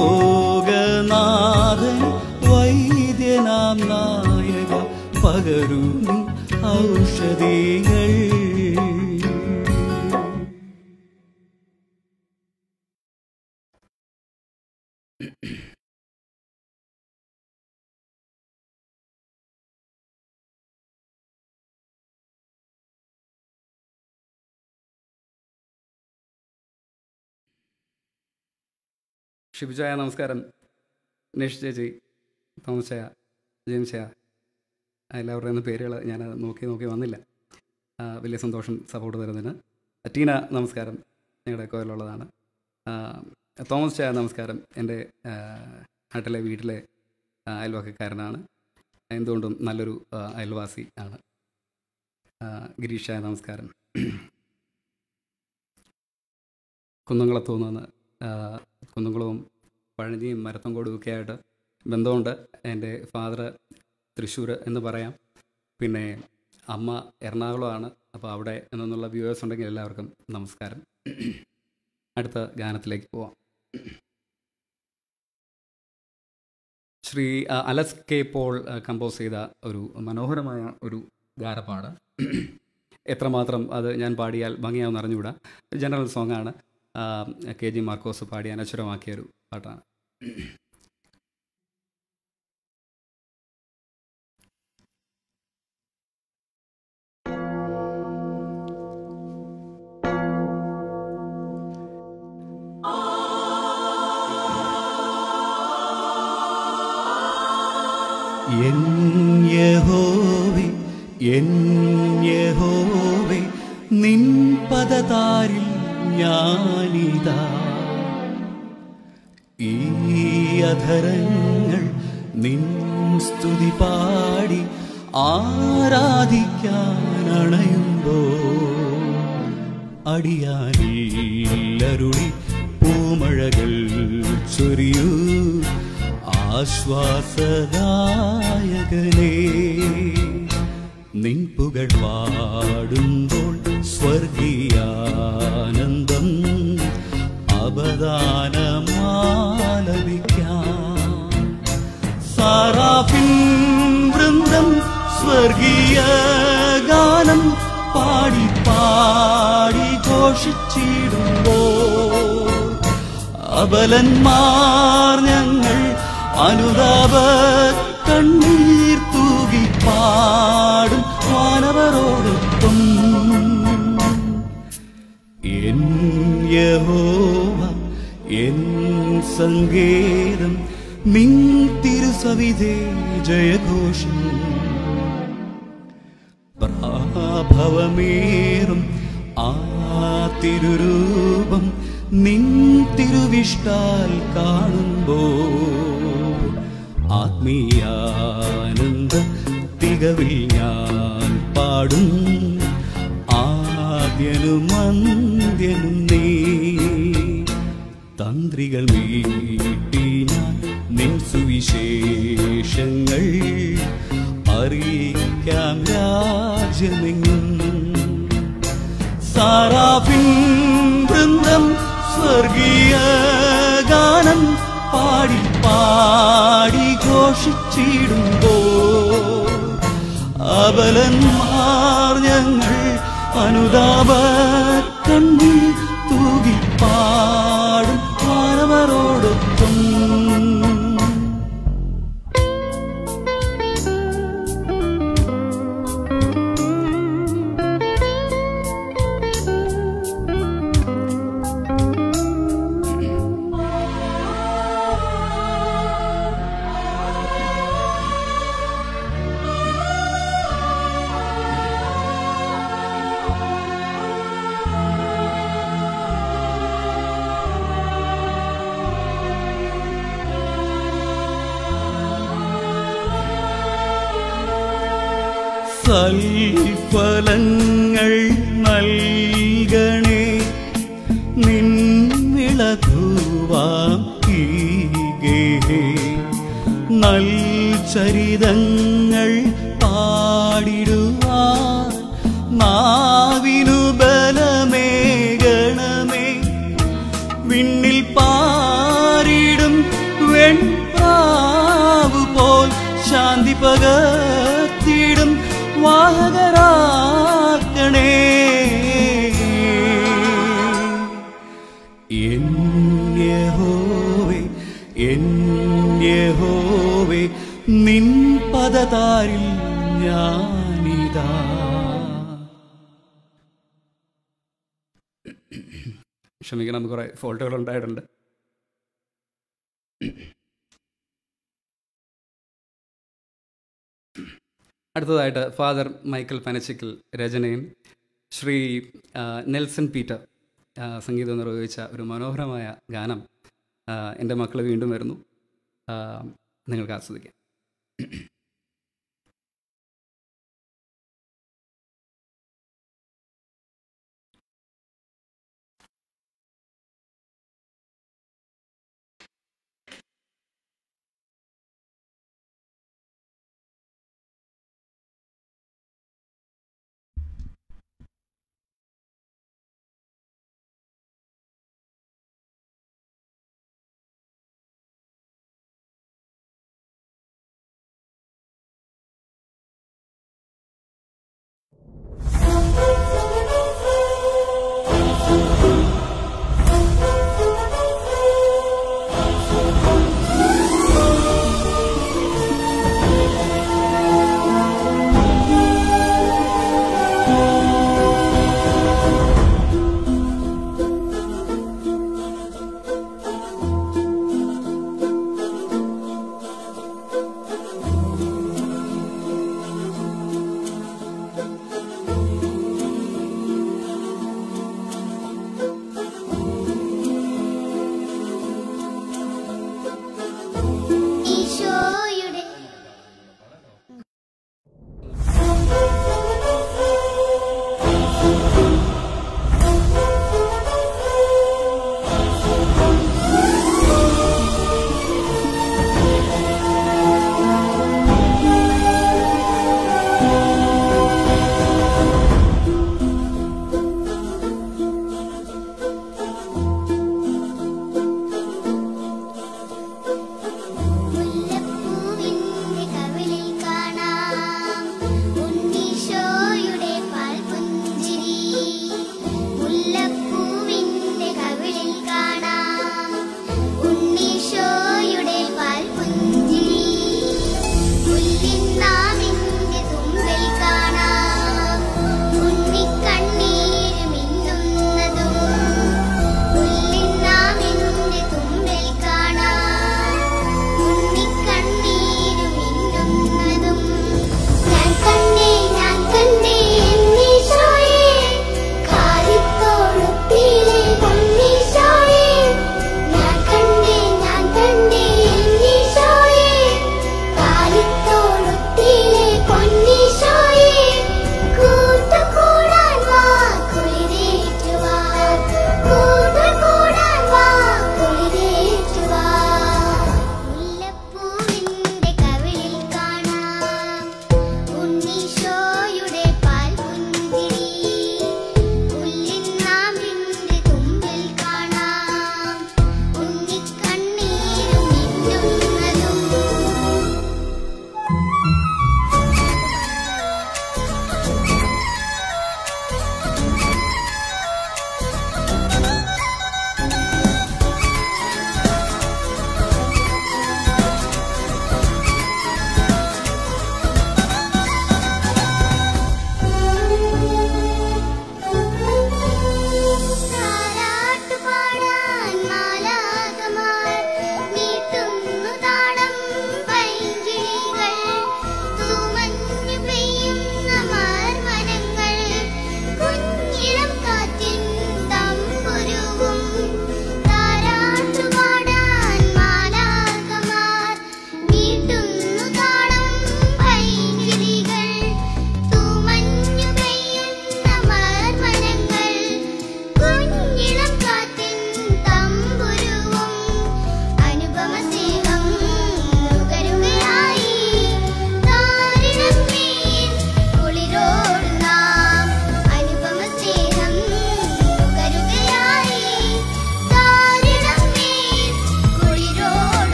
ലോകനാഥൻ വൈദ്യനാം നായക പകരൂ നിൻ ഔഷധികൾ ഷിബുചായ നമസ്കാരം നിഷ് ചേച്ചി തോമസ് ചായ ജെയിംസ് ചായ എല്ലാവരുടെയും ഒന്നും പേരുകൾ ഞാൻ നോക്കി നോക്കി വന്നില്ല ആ, വലിയ സന്തോഷം സപ്പോർട്ട് തരുന്നതിന് ടീന നമസ്കാരം ഞങ്ങളുടെ കോയിലുള്ളതാണ് ആ, തോമസ് ചായ നമസ്കാരം എൻ്റെ ആ, നാട്ടിലെ വീട്ടിലെ ആ, അയൽവക്കക്കാരനാണ് എന്തുകൊണ്ടും നല്ലൊരു ആ, അയൽവാസി ആണ് ആ, ഗിരീഷ് ചായ നമസ്കാരം കുന്നംകുളത്തു നിന്ന് ആ, കുന്നംകുളവും പഴനിയും മരത്തങ്കോടും ഒക്കെ ആയിട്ട് ബന്ധമുണ്ട് എൻ്റെ ഫാദർ തൃശ്ശൂർ എന്ന് പറയാം പിന്നെ അമ്മ എറണാകുളമാണ് അപ്പോൾ അവിടെ നിന്നുള്ള വ്യൂവേഴ്സ് ഉണ്ടെങ്കിൽ എല്ലാവർക്കും നമസ്കാരം അടുത്ത ഗാനത്തിലേക്ക് പോവാം ശ്രീ ആ, അലസ് കെ പോൾ ആ, കമ്പോസ് ചെയ്ത ഒരു മനോഹരമായ ഒരു ഗാനപ്പാട് എത്രമാത്രം അത് ഞാൻ പാടിയാൽ ഭംഗിയാവുന്ന അറിഞ്ഞുകൂടാ ജനറൽ സോങ്ങാണ് കെ ജി മാർക്കോസ് പാടി അനശ്വരമാക്കിയ ഒരു പാട്ടാണ് എൻ യഹോവേ എൻ യഹോവേ നിൻ പദതാരിൽ ഞാനിതാ ഈ അധരങ്ങൾ നിൻ സ്തുതി പാടി ആരാധിക്കാനണയുമ്പോ അടിയാനില്ലരുളി പൂമഴകൾ ചൊരിയൂ ആശ്വാസദായകനേ നിൻ പുകൾ പാടുമ്പോൾ സ്വർഗീയാനന്ദം അപദാനമാലപിക്കാം സാറാഫിൻ വൃന്ദം സ്വർഗീയ ഗാനം പാടി പാടി ഘോഷിച്ചിടുമ്പോ അബലന്മാർ ഞങ്ങൾ അനുതാപ കണ്ണീർ തൂകി പാടും മാനവരോടൊപ്പം എൻ യഹോവ എൻ സങ്കേതം നിൻ തിരുസവിധേ ജയഘോഷം പ്രാഭവമേറും ആ തിരുരൂപം നിൻ തിരുവിഷ്ടാൽ കാണുമ്പോ ആത്മീയാനന്ദ തികവിൽ ഞാൻ പാടും ആദ്യനും അന്ത്യനും നീ തന്ത്രികൾ മീട്ടി ഞാൻ നിൻ സുവിശേഷങ്ങൾ അറിയിക്കാം രാജ്യമെങ്ങും സാറാഫിൻ വൃന്ദം സ്വർഗീയ ഗാനം പാടി പാടി ഘോഷിച്ചിടുമ്പോ അബലന്മാർ ഞങ്ങൾ അനുതാപ കണ്ണീർ തൂകി പാടും മാനവരോടൊപ്പം സൽഫലങ്ങൾ നൽകണേ നിൻ വിളകുവാം ഈകേ നൽ ചരിതങ്ങൾ പാടിടുവാൻ നാവിനു ബലമേകണമേ വിണ്ണിൽ പാരിടും വെൺപ്രാവ് പോൽ ശാന്തി പകർത്തിടും വാഹകരാക്കണേ എൻ യഹോവേ എൻ യഹോവേ നിൻ പദതാരിൽ ഞാനിതാ ക്ഷമിക്കണം കുറേ ഫോൾട്ടുകൾ ഉണ്ടായിട്ടുണ്ട് അടുത്തതായിട്ട് ഫാദർ മൈക്കൽ പനച്ചിക്കൽ രചനയും ശ്രീ ആ, നെൽസൺ പീറ്റർ ആ, സംഗീതം നിർവഹിച്ച ഒരു മനോഹരമായ ഗാനം ആ, എൻ്റെ മക്കൾ വീണ്ടും വരുന്നു ആ, നിങ്ങൾക്ക് ആസ്വദിക്കാം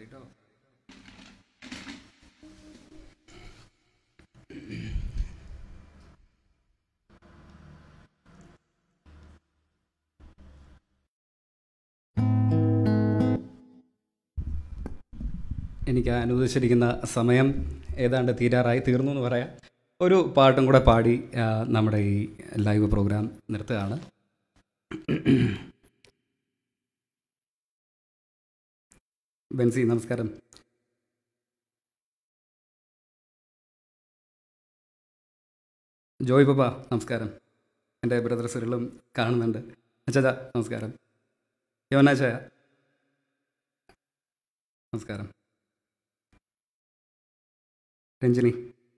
എനിക്ക് അനുവദിച്ചിരിക്കുന്ന സമയം ഏതാണ്ട് തീരാറായി തീർന്നു എന്ന് പറയാം ഒരു പാട്ടും കൂടെ പാടി ആ, നമ്മുടെ ഈ ലൈവ് പ്രോഗ്രാം നിർത്തുകയാണ് ബെൻസി നമസ്കാരം ജോയ് പപ്പ നമസ്കാരം എൻ്റെ ബ്രദർ സിറിലും കാണുന്നുണ്ട് അച്ഛാ നമസ്കാരം യോനാച്ചായ നമസ്കാരം Ranjini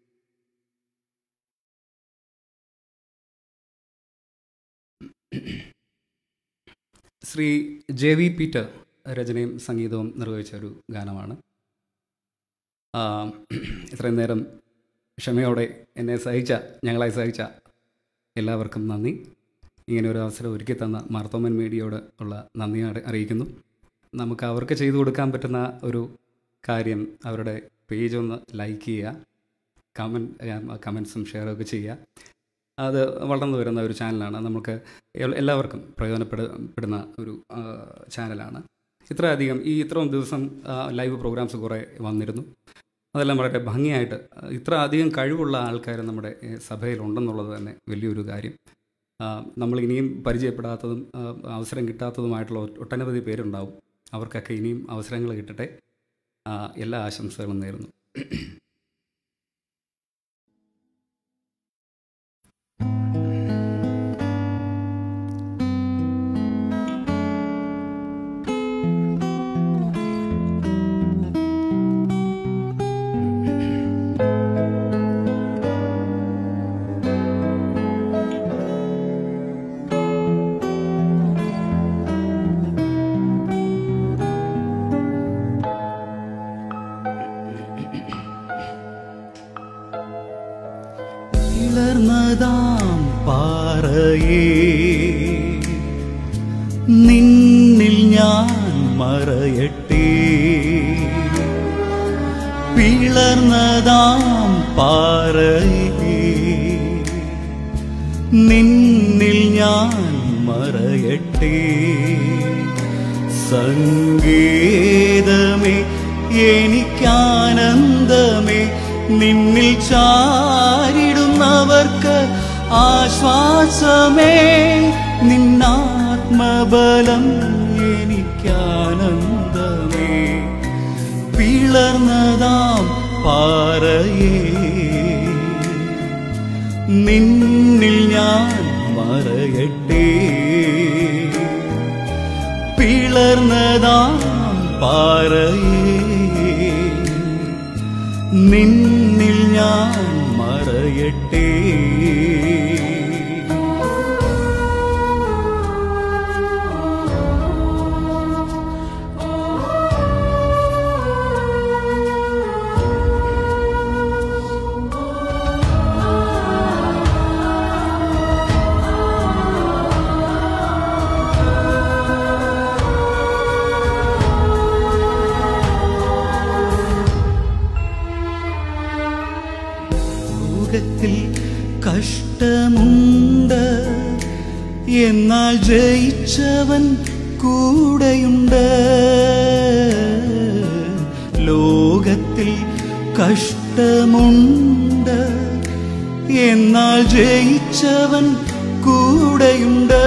Shri J V Peter രചനയും സംഗീതവും നിർവഹിച്ച ഒരു ഗാനമാണ് ആ, ഇത്രയും നേരം ക്ഷമയോടെ എന്നെ സഹിച്ച ഞങ്ങളെ സഹിച്ച എല്ലാവർക്കും നന്ദി ഇങ്ങനെ ഒരു അവസരം ഒരുക്കി തന്ന മാർത്തോമൻ മീഡിയയോട് ഉള്ള നന്ദി അറി- അറിയിക്കുന്നു നമുക്ക് അവർക്ക് ചെയ്തു കൊടുക്കാൻ പറ്റുന്ന ഒരു കാര്യം അവരുടെ പേജ് ഒന്ന് ലൈക്ക് ചെയ്യുക കമൻറ്റ് കമൻസും ഷെയറൊക്കെ ചെയ്യുക അത് വളർന്നു വരുന്ന ഒരു ചാനലാണ് നമുക്ക് എൽ- എല്ലാവർക്കും പ്രയോജനപ്പെടുന്ന ഒരു ആ, ചാനലാണ് ഇത്രയധികം ഈ ഇത്രയും ദിവസം ആ, ലൈവ് പ്രോഗ്രാംസ് കുറേ വന്നിരുന്നു അതെല്ലാം വളരെ ഭംഗിയായിട്ട് ആ, ഇത്ര അധികം കഴിവുള്ള ആൾക്കാർ നമ്മുടെ ഏ, സഭയിലുണ്ടെന്നുള്ളത് തന്നെ വലിയൊരു കാര്യം ആ, നമ്മൾ ഇനിയും പരിചയപ്പെടാത്തതും ആ, അവസരം കിട്ടാത്തതുമായിട്ടുള്ള ഒ- ഒട്ടനവധി പേരുണ്ടാവും അവർക്കൊക്കെ ഇനിയും അവസരങ്ങൾ കിട്ടട്ടെ ആ, എല്ലാ ആശംസകളും നേരുന്നു പിളർന്നതാം പാറയേ നിന്നിൽ ഞാൻ മറയട്ടെ പിളർന്നതാം പാറയേ നിന്നിൽ ഞാൻ മറയട്ടെ സംഗീതമേ എനിക്കാനന്ദമേ നിന്നിൽ ചാരിടുന്നവർക്ക് ആശ്വാസമേ നിന്നാത്മബലം എനിക്കാനന്ദമേ പിളർന്നതാം പാറയേ നിന്നിൽ ഞാൻ മറയട്ടെ പിളർന്നതാം പാറയേ നിന്നിൽ ഞാൻ മറയട്ടെ ലോകത്തിൽ കഷ്ടമുണ്ട് എന്നാൽ ജയിച്ചവൻ കൂടെയുണ്ട് ലോകത്തിൽ കഷ്ടമുണ്ട് എന്നാൽ ജയിച്ചവൻ കൂടെയുണ്ട്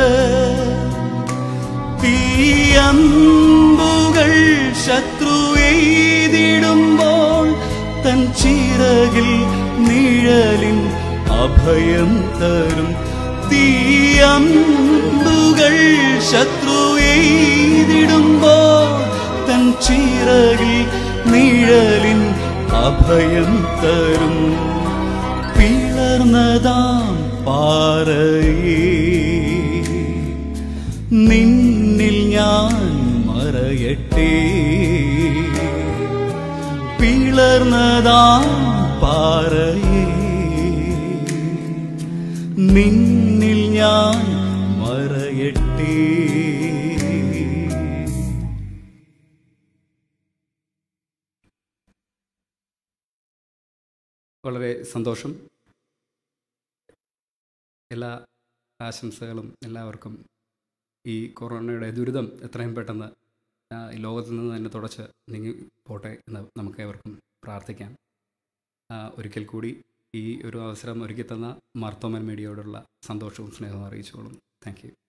തീയമ്പുകൾ ശത്രു എയ്തിടുമ്പോൾ തൻ ചിറകിൽ നിഴലിൻ അഭയം തരും തീയമ്പുകൾ ശത്രു എയ്തിടുമ്പോൾ തൻ ചിറകിൽ നിഴലിൻ അഭയം തരും പിളർന്നതാം പാറയേ നിന്നിൽ ഞാൻ മറയട്ടെ പിളർന്നതാം പാറയേ നിന്നിൽ ഞാൻ മറയട്ടെ വളരെ സന്തോഷം എല്ലാ ആശംസകളും എല്ലാവർക്കും ഈ കൊറോണയുടെ ദുരിതം എത്രയും പെട്ടെന്ന് ആ, ഈ ലോകത്തിൽ നിന്ന് തന്നെ തുടച്ച് നീങ്ങി പോട്ടെ എന്ന് നമുക്ക് ഏവർക്കും പ്രാർത്ഥിക്കാം ആ, ഒരിക്കൽ കൂടി ഈ ഒരു അവസരം ഒരുക്കി തന്ന മാർത്തോമൻ മീഡിയയോടുള്ള സന്തോഷവും സ്നേഹവും അറിയിച്ചുകൊള്ളുന്നു താങ്ക് യു